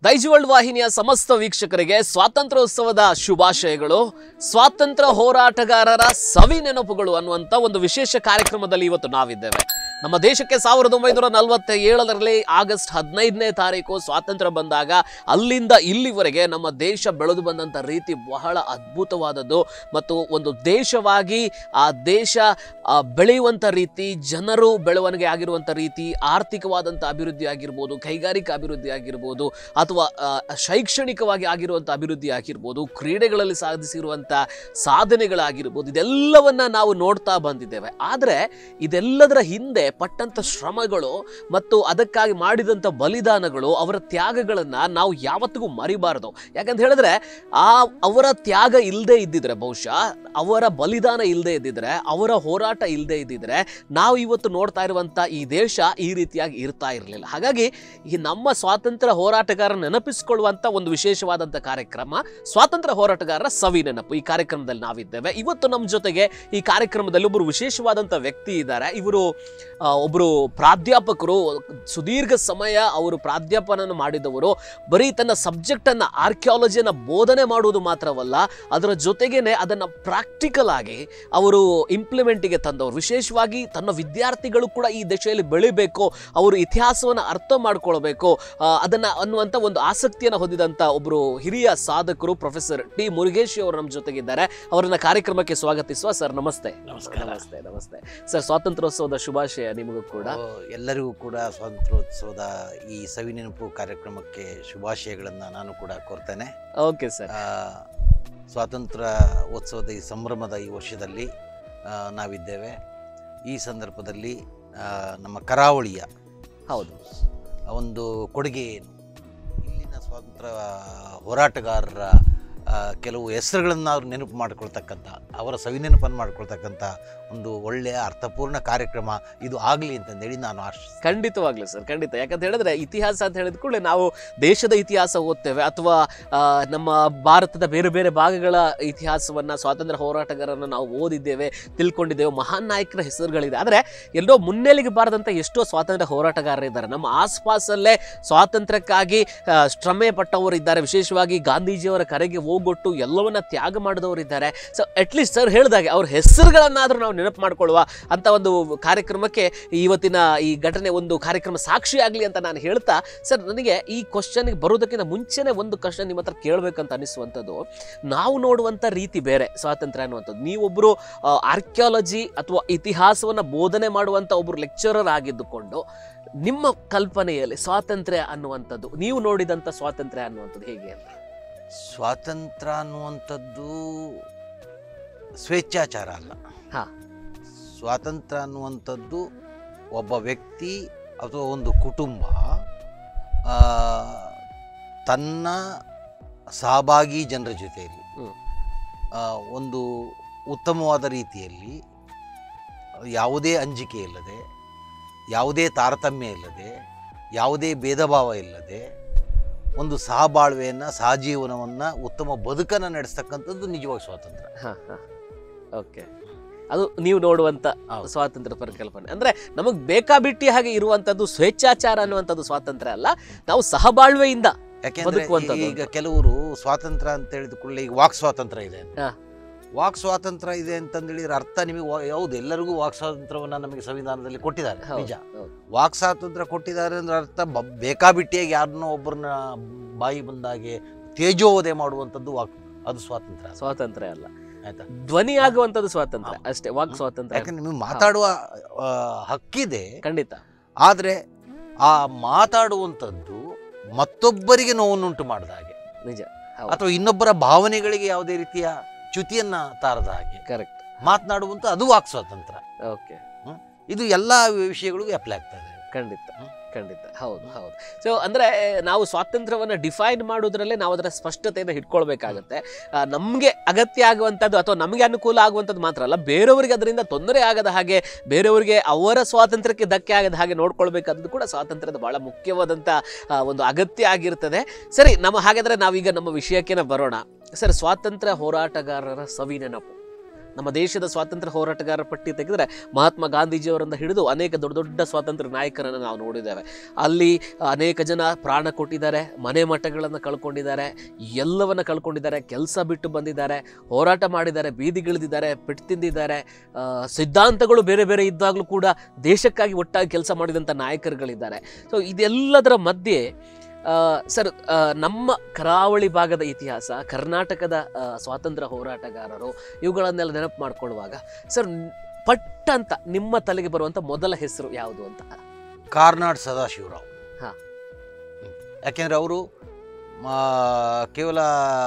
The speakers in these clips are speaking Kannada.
ದೈಜ್ ವರ್ಲ್ಡ್ ವಾಹಿನಿಯ ಸಮಸ್ತ ವೀಕ್ಷಕರಿಗೆ ಸ್ವಾತಂತ್ರ್ಯೋತ್ಸವದ ಶುಭಾಶಯಗಳು ಸ್ವಾತಂತ್ರ್ಯ ಹೋರಾಟಗಾರರ ಸವಿ ನೆನಪುಗಳು ಅನ್ನುವಂಥ ಒಂದು ವಿಶೇಷ ಕಾರ್ಯಕ್ರಮದಲ್ಲಿ ಇವತ್ತು ನಾವಿದ್ದೇವೆ ನಮ್ಮ ದೇಶಕ್ಕೆ ಸಾವಿರದ ಒಂಬೈನೂರ ನಲವತ್ತ ಏಳರಲ್ಲಿ ಆಗಸ್ಟ್ ಹದಿನೈದನೇ ತಾರೀಕು ಸ್ವಾತಂತ್ರ್ಯ ಬಂದಾಗ ಅಲ್ಲಿಂದ ಇಲ್ಲಿವರೆಗೆ ನಮ್ಮ ದೇಶ ಬೆಳೆದು ಬಂದಂಥ ರೀತಿ ಬಹಳ ಅದ್ಭುತವಾದದ್ದು ಮತ್ತು ಒಂದು ದೇಶವಾಗಿ ಆ ದೇಶ ಆ, ಬೆಳೆಯುವಂಥ ರೀತಿ ಜನರು ಬೆಳವಣಿಗೆ ಆಗಿರುವಂಥ ರೀತಿ ಆರ್ಥಿಕವಾದಂಥ ಅಭಿವೃದ್ಧಿ ಆಗಿರ್ಬೋದು ಕೈಗಾರಿಕಾ ಅಭಿವೃದ್ಧಿ ಆಗಿರ್ಬೋದು ಅಥವಾ ಆ, ಶೈಕ್ಷಣಿಕವಾಗಿ ಆಗಿರುವಂಥ ಅಭಿವೃದ್ಧಿ ಆಗಿರ್ಬೋದು ಕ್ರೀಡೆಗಳಲ್ಲಿ ಸಾಧಿಸಿರುವಂಥ ಸಾಧನೆಗಳಾಗಿರ್ಬೋದು ಇದೆಲ್ಲವನ್ನ ನಾವು ನೋಡ್ತಾ ಬಂದಿದ್ದೇವೆ ಆದರೆ ಇದೆಲ್ಲದರ ಹಿಂದೆ ಪಟ್ಟಂಥ ಶ್ರಮಗಳು ಮತ್ತು ಅದಕ್ಕಾಗಿ ಮಾಡಿದಂಥ ಬಲಿದಾನಗಳು ಅವರ ತ್ಯಾಗಗಳನ್ನು ನಾವು ಯಾವತ್ತಿಗೂ ಮರಿಬಾರದು ಯಾಕಂತ ಹೇಳಿದ್ರೆ ಆ ಅವರ ತ್ಯಾಗ ಇಲ್ಲದೆ ಇದ್ದಿದ್ರೆ ಬಹುಶಃ ಅವರ ಬಲಿದಾನ ಇಲ್ಲದೆ ಇದ್ದಿದ್ರೆ ಅವರ ಹೋರಾಟ ಇಲ್ಲದೆ ಇದ್ದಿದ್ರೆ ನಾವು ಇವತ್ತು ನೋಡ್ತಾ ಇರುವಂಥ ಈ ದೇಶ ಈ ರೀತಿಯಾಗಿ ಇರ್ತಾ ಇರಲಿಲ್ಲ ಹಾಗಾಗಿ ಈ ನಮ್ಮ ಸ್ವಾತಂತ್ರ್ಯ ಹೋರಾಟಗಾರ ನೆನಪಿಸಿಕೊಳ್ಳುವಂಥ ಒಂದು ವಿಶೇಷವಾದಂಥ ಕಾರ್ಯಕ್ರಮ ಸ್ವಾತಂತ್ರ್ಯ ಹೋರಾಟಗಾರರ ಸವಿ ನೆನಪು ಈ ಕಾರ್ಯಕ್ರಮದಲ್ಲಿ ನಾವಿದ್ದೇವೆ ಇವತ್ತು ನಮ್ಮ ಜೊತೆಗೆ ಈ ಕಾರ್ಯಕ್ರಮದಲ್ಲಿ ಒಬ್ಬರು ವಿಶೇಷವಾದಂಥ ವ್ಯಕ್ತಿ ಇದ್ದಾರೆ ಇವರು ಆ, ಒಬ್ಬರು ಪ್ರಾಧ್ಯಾಪಕರು ಸುದೀರ್ಘ ಸಮಯ ಅವರು ಪ್ರಾಧ್ಯಾಪನನ್ನು ಮಾಡಿದವರು ಬರೀ ತನ್ನ ಸಬ್ಜೆಕ್ಟನ್ನು ಆರ್ಕಿಯಾಲಜಿಯನ್ನು ಬೋಧನೆ ಮಾಡುವುದು ಮಾತ್ರವಲ್ಲ ಅದರ ಜೊತೆಗೇನೆ ಅದನ್ನು ಪ್ರಾಕ್ಟಿಕಲ್ ಆಗಿ ಅವರು ಇಂಪ್ಲಿಮೆಂಟಿಗೆ ತಂದವರು ವಿಶೇಷವಾಗಿ ತನ್ನ ವಿದ್ಯಾರ್ಥಿಗಳು ಕೂಡ ಈ ದಿಶೆಯಲ್ಲಿ ಬೆಳಿಬೇಕು ಅವರು ಇತಿಹಾಸವನ್ನು ಅರ್ಥ ಮಾಡ್ಕೊಳ್ಬೇಕು ಆ, ಅದನ್ನ ಅನ್ನುವಂಥ ಒಂದು ಆಸಕ್ತಿಯನ್ನು ಹೊಂದಿದಂಥ ಒಬ್ಬರು ಹಿರಿಯ ಸಾಧಕರು ಪ್ರೊಫೆಸರ್ ಟಿ ಮುರುಗೇಶಿ ಅವರು ನಮ್ಮ ಜೊತೆಗಿದ್ದಾರೆ ಅವರನ್ನ ಕಾರ್ಯಕ್ರಮಕ್ಕೆ ಸ್ವಾಗತಿಸುವ ಸರ್ ನಮಸ್ತೆ ನಮಸ್ಕಾರ. ನಮಸ್ತೆ ನಮಸ್ತೆ ಸರ್ ಸ್ವಾತಂತ್ರ್ಯೋತ್ಸವದ ಶುಭಾಶಯ ನಿಮಗೂ ಕೂಡ ಓ, ಎಲ್ಲರಿಗೂ ಕೂಡ ಸ್ವಾತಂತ್ರ್ಯೋತ್ಸವದ ಈ ಸವಿನೆನಪು ಕಾರ್ಯಕ್ರಮಕ್ಕೆ ಶುಭಾಶಯಗಳನ್ನು ನಾನು ಕೂಡ ಕೋರ್ತೇನೆ ಓಕೆ ಸರ್ ಆ, ಸ್ವಾತಂತ್ರ್ಯ ಉತ್ಸವದ ಈ ಸಂಭ್ರಮದ ಈ ವರ್ಷದಲ್ಲಿ ಆ, ನಾವಿದ್ದೇವೆ ಈ ಸಂದರ್ಭದಲ್ಲಿ ಆ, ನಮ್ಮ ಕರಾವಳಿಯ ಹೌದು ಒಂದು ಕೊಡುಗೆ ಏನು ಇಲ್ಲಿನ ಸ್ವಾತಂತ್ರ್ಯ ಹೋರಾಟಗಾರರ ಆ, ಕೆಲವು ಹೆಸರುಗಳನ್ನು ಅವ್ರು ನೆನಪು ಮಾಡ್ಕೊಳ್ತಕ್ಕಂಥ ಅವರ ಸವಿನೆನಪನ್ನು ಮಾಡ್ಕೊಳ್ತಕ್ಕಂಥ ಒಂದು ಒಳ್ಳೆಯ ಅರ್ಥಪೂರ್ಣ ಕಾರ್ಯಕ್ರಮ ಇದು ಆಗಲಿ ಅಂತಂದೇಳಿ ನಾನು ಆಶಿಸ್ತೀನಿ ಖಂಡಿತವಾಗ್ಲೂ ಸರ್ ಖಂಡಿತ ಯಾಕಂತ ಹೇಳಿದ್ರೆ ಇತಿಹಾಸ ಅಂತ ಹೇಳಿದ ಕೂಡಲೇ ನಾವು ದೇಶದ ಇತಿಹಾಸ ಓದ್ತೇವೆ ಅಥವಾ ಆ, ನಮ್ಮ ಭಾರತದ ಬೇರೆ ಬೇರೆ ಭಾಗಗಳ ಇತಿಹಾಸವನ್ನ ಸ್ವಾತಂತ್ರ್ಯ ಹೋರಾಟಗಾರರನ್ನ ನಾವು ಓದಿದ್ದೇವೆ ತಿಳ್ಕೊಂಡಿದ್ದೇವೆ ಮಹಾನ್ ನಾಯಕರ ಹೆಸರುಗಳಿದೆ ಆದರೆ ಎಲ್ಲೋ ಮುನ್ನೆಲೆಗೆ ಬಾರದಂಥ ಎಷ್ಟೋ ಸ್ವಾತಂತ್ರ್ಯ ಹೋರಾಟಗಾರರಿದ್ದಾರೆ ನಮ್ಮ ಆಸ್ಪಾಸಲ್ಲೇ ಸ್ವಾತಂತ್ರ್ಯಕ್ಕಾಗಿ ಆ, ಶ್ರಮೆ ಪಟ್ಟವರು ಇದ್ದಾರೆ ವಿಶೇಷವಾಗಿ ಗಾಂಧೀಜಿಯವರ ಕರೆಗೆ ಹೋಗೊಟ್ಟು ಎಲ್ಲವನ್ನ ತ್ಯಾಗ ಮಾಡಿದವರಿದ್ದಾರೆ ಸೊ ಅಟ್ಲೀಸ್ಟ್ ಸರ್ ಹೇಳಿದಾಗೆ ಅವ್ರ ಹೆಸರುಗಳನ್ನಾದರೂ ನಾವು ನೆನಪು ಮಾಡ್ಕೊಳ್ಳುವ ಅಂತ ಒಂದು ಕಾರ್ಯಕ್ರಮಕ್ಕೆ ಇವತ್ತಿನ ಈ ಘಟನೆ ಒಂದು ಕಾರ್ಯಕ್ರಮ ಸಾಕ್ಷಿಯಾಗಲಿ ಅಂತ ನಾನು ಹೇಳ್ತಾ ಸರ್ ನನಗೆ ಈ ಕ್ವಶನ್ಗೆ ಬರೋದಕ್ಕಿಂತ ಮುಂಚೆನೆ ಒಂದು ಕ್ವಶನ್ ನಿಮ್ಮ ಹತ್ರ ಕೇಳಬೇಕಂತ ಅನಿಸುವಂಥದ್ದು ನಾವು ನೋಡುವಂಥ ರೀತಿ ಬೇರೆ ಸ್ವಾತಂತ್ರ್ಯ ಅನ್ನುವಂಥದ್ದು ನೀವೊಬ್ಬರು ಆರ್ಕಿಯಾಲಜಿ ಅಥವಾ ಇತಿಹಾಸವನ್ನು ಬೋಧನೆ ಮಾಡುವಂಥ ಒಬ್ಬರು ಲೆಕ್ಚರರ್ ಆಗಿದ್ದುಕೊಂಡು ನಿಮ್ಮ ಕಲ್ಪನೆಯಲ್ಲಿ ಸ್ವಾತಂತ್ರ್ಯ ಅನ್ನುವಂಥದ್ದು ನೀವು ನೋಡಿದಂಥ ಸ್ವಾತಂತ್ರ್ಯ ಅನ್ನುವಂಥದ್ದು ಹೇಗೆ ಅಂತ ಸ್ವಾತಂತ್ರ್ಯ ಅನ್ನುವಂಥದ್ದು ಸ್ವೇಚ್ಛಾಚಾರ ಅಲ್ಲ ಹಾ. ಸ್ವಾತಂತ್ರ್ಯ ಅನ್ನುವಂಥದ್ದು ಒಬ್ಬ ವ್ಯಕ್ತಿ ಅಥವಾ ಒಂದು ಕುಟುಂಬ ಆ, ತನ್ನ ಸಹಭಾಗಿ ಜನರ ಜೊತೆಯಲ್ಲಿ ಹ್ಮ್. ಆ, ಒಂದು ಉತ್ತಮವಾದ ರೀತಿಯಲ್ಲಿ ಯಾವುದೇ ಅಂಜಿಕೆ ಇಲ್ಲದೆ ಯಾವುದೇ ತಾರತಮ್ಯ ಇಲ್ಲದೆ ಯಾವುದೇ ಭೇದ ಭಾವ ಇಲ್ಲದೆ ಒಂದು ಸಹಬಾಳ್ವೆಯನ್ನು ಸಹಜೀವನವನ್ನು ಉತ್ತಮ ಬದುಕನ್ನು ನಡೆಸ್ತಕ್ಕಂಥದ್ದು ನಿಜವಾಗಿ ಸ್ವಾತಂತ್ರ್ಯ ಹಾಂ ಹಾಂ ಓಕೆ ಅದು ನೀವು ನೋಡುವಂಥ ಹೌದು. ಸ್ವಾತಂತ್ರ್ಯ ಪರಿಕಲ್ಪನೆ ಅಂದ್ರೆ ನಮಗೆ ಬೇಕಾಬಿಟ್ಟಿ ಹಾಗೆ ಇರುವಂಥದ್ದು ಸ್ವೇಚ್ಛಾಚಾರ ಅನ್ನುವಂಥದ್ದು ಸ್ವಾತಂತ್ರ್ಯ ಅಲ್ಲ ನಾವು ಸಹಬಾಳ್ವೆಯಿಂದ ಯಾಕೆಂದ್ರೆ ಬದುಕುವಂಥದ್ದು ಈಗ ಕೆಲವರು ಸ್ವಾತಂತ್ರ್ಯ ಅಂತ ಹೇಳಿದ ಕೂಡಲೇ ಈಗ ವಾಕ್ ಸ್ವಾತಂತ್ರ್ಯ ಇದೆ ಅಂತ. ಹಾ. ವಾಕ್ ಸ್ವಾತಂತ್ರ್ಯ ಇದೆ ಅಂತಂದೇಳಿದ್ರೆ ಅರ್ಥ ನಿಮಗೆ ವಾ- ಹೌದು ಎಲ್ಲರಿಗೂ ವಾಕ್ ಸ್ವಾತಂತ್ರ್ಯವನ್ನ ನಮಗೆ ಸಂವಿಧಾನದಲ್ಲಿ ಕೊಟ್ಟಿದ್ದಾರೆ ಹೌದು, ನಿಜ ಹೌದು. ವಾಕ್ ಸ್ವಾತಂತ್ರ್ಯ ಕೊಟ್ಟಿದ್ದಾರೆ ಅಂದ್ರೆ ಅರ್ಥ ಬ- ಬೇಕಾಬಿಟ್ಟಿಯಾಗಿ ಯಾರನ್ನೋ ಒಬ್ಬರನ್ನ ಬಾಯಿ ಬಂದಾಗೆ ತೇಜೋವಧೆ ಮಾಡುವಂಥದ್ದು ವಾಕ್ ಅದು ಸ್ವಾತಂತ್ರ್ಯ ಅಲ್ಲ. ಸ್ವಾತಂತ್ರ್ಯ ಅಲ್ಲ ಆಯ್ತಾ ಧ್ವನಿ ಆಗುವಂಥದ್ದು ಸ್ವಾತಂತ್ರ್ಯ ಅಷ್ಟೇ ವಾಕ್ ಹ್ಮ್. ಸ್ವಾತಂತ್ರ್ಯ ಯಾಕಂದ್ರೆ ನಿಮಗೆ ಮಾತಾಡುವ ಆ, ಹಕ್ಕಿದೆ ಖಂಡಿತ ಆದರೆ ಆ ಮಾತಾಡುವಂಥದ್ದು ಮತ್ತೊಬ್ಬರಿಗೆ ನೋವನ್ನುಂಟು ಮಾಡಿದ ಹಾಗೆ ನಿಜ ಹೌದು. ಅಥವಾ ಇನ್ನೊಬ್ಬರ ಭಾವನೆಗಳಿಗೆ ಯಾವುದೇ ರೀತಿಯ ಚ್ಯುತಿಯನ್ನ ತಾರದ ಹಾಗೆ ಕರೆಕ್ಟ್ ಮಾತನಾಡುವಂಥ ಅದು ವಾಕ್ ಸ್ವಾತಂತ್ರ್ಯ ಓಕೆ ಇದು ಎಲ್ಲ ವಿಷಯಗಳಿಗೂ ಅಪ್ಲೈ ಆಗ್ತದೆ ಖಂಡಿತ ಹ್ಮ್. ಖಂಡಿತ ಹೌದು ಹೌದು ಸೊ ಅಂದ್ರೆ ನಾವು ಸ್ವಾತಂತ್ರ್ಯವನ್ನು ಡಿಫೈನ್ ಮಾಡೋದ್ರಲ್ಲೇ ನಾವು ಅದರ ಸ್ಪಷ್ಟತೆಯನ್ನು ಇಟ್ಕೊಳ್ಬೇಕಾಗತ್ತೆ ನಮಗೆ ಅಗತ್ಯ ಆಗುವಂಥದ್ದು ಅಥವಾ ನಮಗೆ ಅನುಕೂಲ ಆಗುವಂಥದ್ದು ಮಾತ್ರ ಅಲ್ಲ ಬೇರೆಯವರಿಗೆ ಅದರಿಂದ ತೊಂದರೆ ಆಗದ ಹಾಗೆ ಬೇರೆಯವರಿಗೆ ಅವರ ಸ್ವಾತಂತ್ರ್ಯಕ್ಕೆ ಧಕ್ಕೆ ಆಗದ ಹಾಗೆ ನೋಡ್ಕೊಳ್ಬೇಕಾದ್ದು ಕೂಡ ಸ್ವಾತಂತ್ರ್ಯದ ಬಹಳ ಮುಖ್ಯವಾದಂಥ ಆ, ಒಂದು ಅಗತ್ಯ ಆಗಿರ್ತದೆ ಸರಿ ನಮ್ಮ ಹಾಗಾದ್ರೆ ನಾವೀಗ ನಮ್ಮ ವಿಷಯಕ್ಕೆ ಬರೋಣ ಸರ್ ಸ್ವಾತಂತ್ರ್ಯ ಹೋರಾಟಗಾರರ ಸವಿ ನೆನಪು ನಮ್ಮ ದೇಶದ ಸ್ವಾತಂತ್ರ್ಯ ಹೋರಾಟಗಾರರ ಪಟ್ಟಿ ತೆಗೆದರೆ ಮಹಾತ್ಮ ಗಾಂಧೀಜಿಯವರಿಂದ ಹಿಡಿದು ಅನೇಕ ದೊಡ್ಡ ದೊಡ್ಡ ಸ್ವಾತಂತ್ರ್ಯ ನಾಯಕರನ್ನು ನಾವು ನೋಡಿದ್ದೇವೆ ಅಲ್ಲಿ ಅನೇಕ ಜನ ಪ್ರಾಣ ಕೊಟ್ಟಿದ್ದಾರೆ ಮನೆ ಮಠಗಳನ್ನು ಕಳ್ಕೊಂಡಿದ್ದಾರೆ ಎಲ್ಲವನ್ನ ಕಳ್ಕೊಂಡಿದ್ದಾರೆ ಕೆಲಸ ಬಿಟ್ಟು ಬಂದಿದ್ದಾರೆ ಹೋರಾಟ ಮಾಡಿದ್ದಾರೆ ಬೀದಿಗಿಳಿದಿದ್ದಾರೆ ಪೆಟ್ಟು ತಿಂದಿದ್ದಾರೆ ಆ, ಸಿದ್ಧಾಂತಗಳು ಬೇರೆ ಬೇರೆ ಇದ್ದಾಗಲೂ ಕೂಡ ದೇಶಕ್ಕಾಗಿ ಒಟ್ಟಾಗಿ ಕೆಲಸ ಮಾಡಿದಂಥ ನಾಯಕರುಗಳಿದ್ದಾರೆ ಸೊ ಇದೆಲ್ಲದರ ಮಧ್ಯೆ ಆ, ಸರ್ ಆ, ನಮ್ಮ ಕರಾವಳಿ ಭಾಗದ ಇತಿಹಾಸ ಕರ್ನಾಟಕದ ಆ, ಸ್ವಾತಂತ್ರ್ಯ ಹೋರಾಟಗಾರರು ಇವುಗಳನ್ನೆಲ್ಲ ನೆನಪು ಮಾಡ್ಕೊಳ್ಳುವಾಗ ಸರ್ ಪಟ್ ಅಂತ ನಿಮ್ಮ ತಲೆಗೆ ಬರುವಂಥ ಮೊದಲ ಹೆಸರು ಯಾವುದು ಅಂತ ಕಾರ್ನಾಡ್ ಸದಾಶಿವರಾವ್ ಹಾ. ಹ್ಮ್. ಯಾಕೆಂದ್ರೆ ಅವರು ಕೇವಲ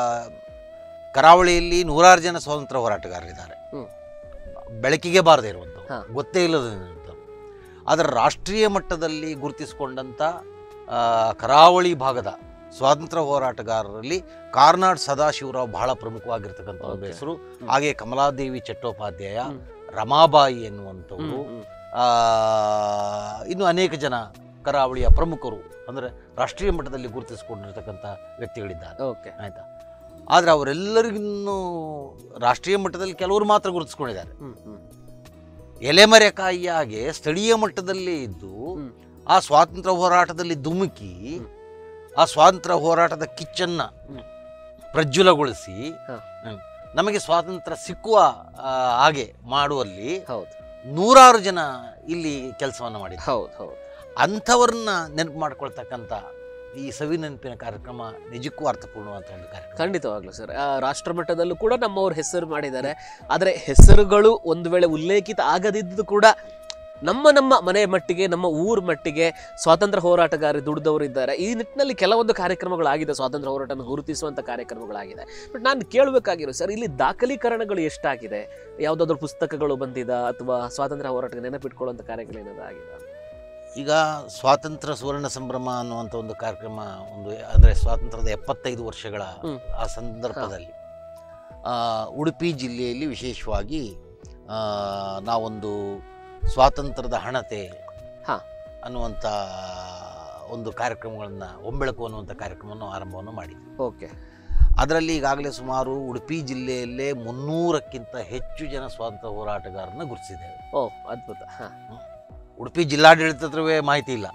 ಕರಾವಳಿಯಲ್ಲಿ ನೂರಾರು ಜನ ಸ್ವಾತಂತ್ರ್ಯ ಹೋರಾಟಗಾರರಿದ್ದಾರೆ ಹ್ಮ್. ಬೆಳಕಿಗೆ ಬಾರದೇ ಇರುವಂಥವ್ರು ಹಾ. ಗೊತ್ತೇ ಇಲ್ಲದಂಥವ್ರು ಆದರೆ ರಾಷ್ಟ್ರೀಯ ಮಟ್ಟದಲ್ಲಿ ಗುರುತಿಸಿಕೊಂಡಂಥ ಆ, ಕರಾವಳಿ ಭಾಗದ ಸ್ವಾತಂತ್ರ್ಯ ಹೋರಾಟಗಾರರಲ್ಲಿ ಕಾರ್ನಾಡ್ ಸದಾಶಿವರಾವ್ ಬಹಳ ಪ್ರಮುಖವಾಗಿರ್ತಕ್ಕಂಥ ಒಂದು Okay. ಹೆಸರು ಹ್ಮ್. ಹಾಗೆ ಕಮಲಾದೇವಿ ಚಟ್ಟೋಪಾಧ್ಯಾಯ ಹ್ಮ್. ರಮಾಬಾಯಿ ಎನ್ನುವಂಥವರು ಹ್ಮ್, ಹ್ಮ್. ಆ, ಇನ್ನು ಅನೇಕ ಜನ ಕರಾವಳಿಯ ಪ್ರಮುಖರು ಅಂದರೆ ರಾಷ್ಟ್ರೀಯ ಮಟ್ಟದಲ್ಲಿ ಗುರುತಿಸಿಕೊಂಡಿರ್ತಕ್ಕಂಥ ವ್ಯಕ್ತಿಗಳಿದ್ದಾರೆ ಓಕೆ ಆಯಿತಾ ಆದರೆ ಅವರೆಲ್ಲರಿಗಿನ್ನೂ ರಾಷ್ಟ್ರೀಯ ಮಟ್ಟದಲ್ಲಿ ಕೆಲವರು ಮಾತ್ರ ಗುರುತಿಸ್ಕೊಂಡಿದ್ದಾರೆ ಹ್ಮ್, ಹ್ಮ್. ಎಲೆಮರೆಕಾಯಿಯಾಗೆ ಸ್ಥಳೀಯ ಮಟ್ಟದಲ್ಲೇ ಇದ್ದು ಹ್ಮ್. ಆ ಸ್ವಾತಂತ್ರ್ಯ ಹೋರಾಟದಲ್ಲಿ ಧುಮುಕಿ ಹ್ಮ್. ಆ ಸ್ವಾತಂತ್ರ್ಯ ಹೋರಾಟದ ಕಿಚ್ಚನ್ನು ಹ್ಮ್. ಪ್ರಜ್ವಲಗೊಳಿಸಿ ಹ. ಹ್ಮ್, ನಮಗೆ ಸ್ವಾತಂತ್ರ್ಯ ಸಿಕ್ಕುವ ಆ, ಹಾಗೆ ಮಾಡುವಲ್ಲಿ ಹೌದು ನೂರಾರು ಜನ ಇಲ್ಲಿ ಕೆಲಸವನ್ನು ಮಾಡಿದ್ದಾರೆ ಹೌದು ಹೌದು ಅಂಥವ್ರನ್ನ ನೆನಪು ಮಾಡ್ಕೊಳ್ತಕ್ಕಂಥ ಈ ಸವಿ ನೆನಪಿನ ಕಾರ್ಯಕ್ರಮ ನಿಜಕ್ಕೂ ಅರ್ಥಪೂರ್ಣವಾದ ಒಂದು ಕಾರ್ಯಕ್ರಮ ಖಂಡಿತವಾಗ್ಲೂ ಸರ್ ಆ, ರಾಷ್ಟ್ರ ಮಟ್ಟದಲ್ಲೂ ಕೂಡ ನಮ್ಮವ್ರು ಹೆಸರು ಮಾಡಿದ್ದಾರೆ ಆದರೆ ಹೆಸರುಗಳು ಒಂದು ವೇಳೆ ಉಲ್ಲೇಖಿತ ಆಗದಿದ್ದು ಕೂಡ ನಮ್ಮ ನಮ್ಮ ಮನೆ ಮಟ್ಟಿಗೆ ನಮ್ಮ ಊರ್ ಮಟ್ಟಿಗೆ ಸ್ವಾತಂತ್ರ್ಯ ಹೋರಾಟಗಾರರು ದುಡಿದವರು ಇದ್ದಾರೆ ಈ ನಿಟ್ಟಿನಲ್ಲಿ ಕೆಲವೊಂದು ಕಾರ್ಯಕ್ರಮಗಳಾಗಿದೆ ಸ್ವಾತಂತ್ರ್ಯ ಹೋರಾಟನ ಗುರುತಿಸುವಂಥ ಕಾರ್ಯಕ್ರಮಗಳಾಗಿದೆ ಬಟ್ ನಾನು ಕೇಳಬೇಕಾಗಿರೋ ಸರ್ ಇಲ್ಲಿ ದಾಖಲೀಕರಣಗಳು ಎಷ್ಟಾಗಿದೆ ಯಾವುದಾದ್ರೂ ಪುಸ್ತಕಗಳು ಬಂದಿದ ಅಥವಾ ಸ್ವಾತಂತ್ರ್ಯ ಹೋರಾಟಕ್ಕೆ ನೆನಪಿಟ್ಕೊಳ್ಳುವಂಥ ಕಾರ್ಯಗಳು ಏನಾದ್ರು ಆಗಿದೆ ಈಗ ಸ್ವಾತಂತ್ರ್ಯ ಸುವರ್ಣ ಸಂಭ್ರಮ ಅನ್ನುವಂಥ ಒಂದು ಕಾರ್ಯಕ್ರಮ ಒಂದು ಅಂದರೆ ಸ್ವಾತಂತ್ರ್ಯದ ಎಪ್ಪತ್ತೈದು ವರ್ಷಗಳ ಹ್ಮ್. ಆ ಸಂದರ್ಭದಲ್ಲಿ ಆ, ಉಡುಪಿ ಜಿಲ್ಲೆಯಲ್ಲಿ ವಿಶೇಷವಾಗಿ ಆ, ನಾವೊಂದು ಸ್ವಾತಂತ್ರ್ಯದ ಹಣತೆ ಹಾ. ಅನ್ನುವಂಥ ಒಂದು ಕಾರ್ಯಕ್ರಮಗಳನ್ನು ಒಂಬೆಳಕು ಅನ್ನುವಂಥ ಕಾರ್ಯಕ್ರಮವನ್ನು ಆರಂಭವನ್ನು ಮಾಡಿದ್ವಿ ಓಕೆ ಅದರಲ್ಲಿ ಈಗಾಗಲೇ ಸುಮಾರು ಉಡುಪಿ ಜಿಲ್ಲೆಯಲ್ಲೇ ಮುನ್ನೂರಕ್ಕಿಂತ ಹೆಚ್ಚು ಜನ ಸ್ವಾತಂತ್ರ್ಯ ಹೋರಾಟಗಾರರನ್ನ ಗುರುತಿಸಿದ್ದೇವೆ ಓ ಅದ್ಭುತ ಹಾಂ ಉಡುಪಿ ಜಿಲ್ಲಾಡಳಿತವೇ ಮಾಹಿತಿ ಇಲ್ಲ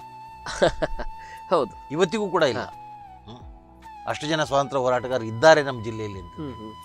ಹೌದು ಇವತ್ತಿಗೂ ಕೂಡ ಇಲ್ಲ ಹ್ಮ್. ಅಷ್ಟು ಜನ ಸ್ವಾತಂತ್ರ್ಯ ಹೋರಾಟಗಾರರು ಇದ್ದಾರೆ ನಮ್ಮ ಜಿಲ್ಲೆಯಲ್ಲಿ ಅಂತ ಹ್ಮ್ ಹ್ಮ್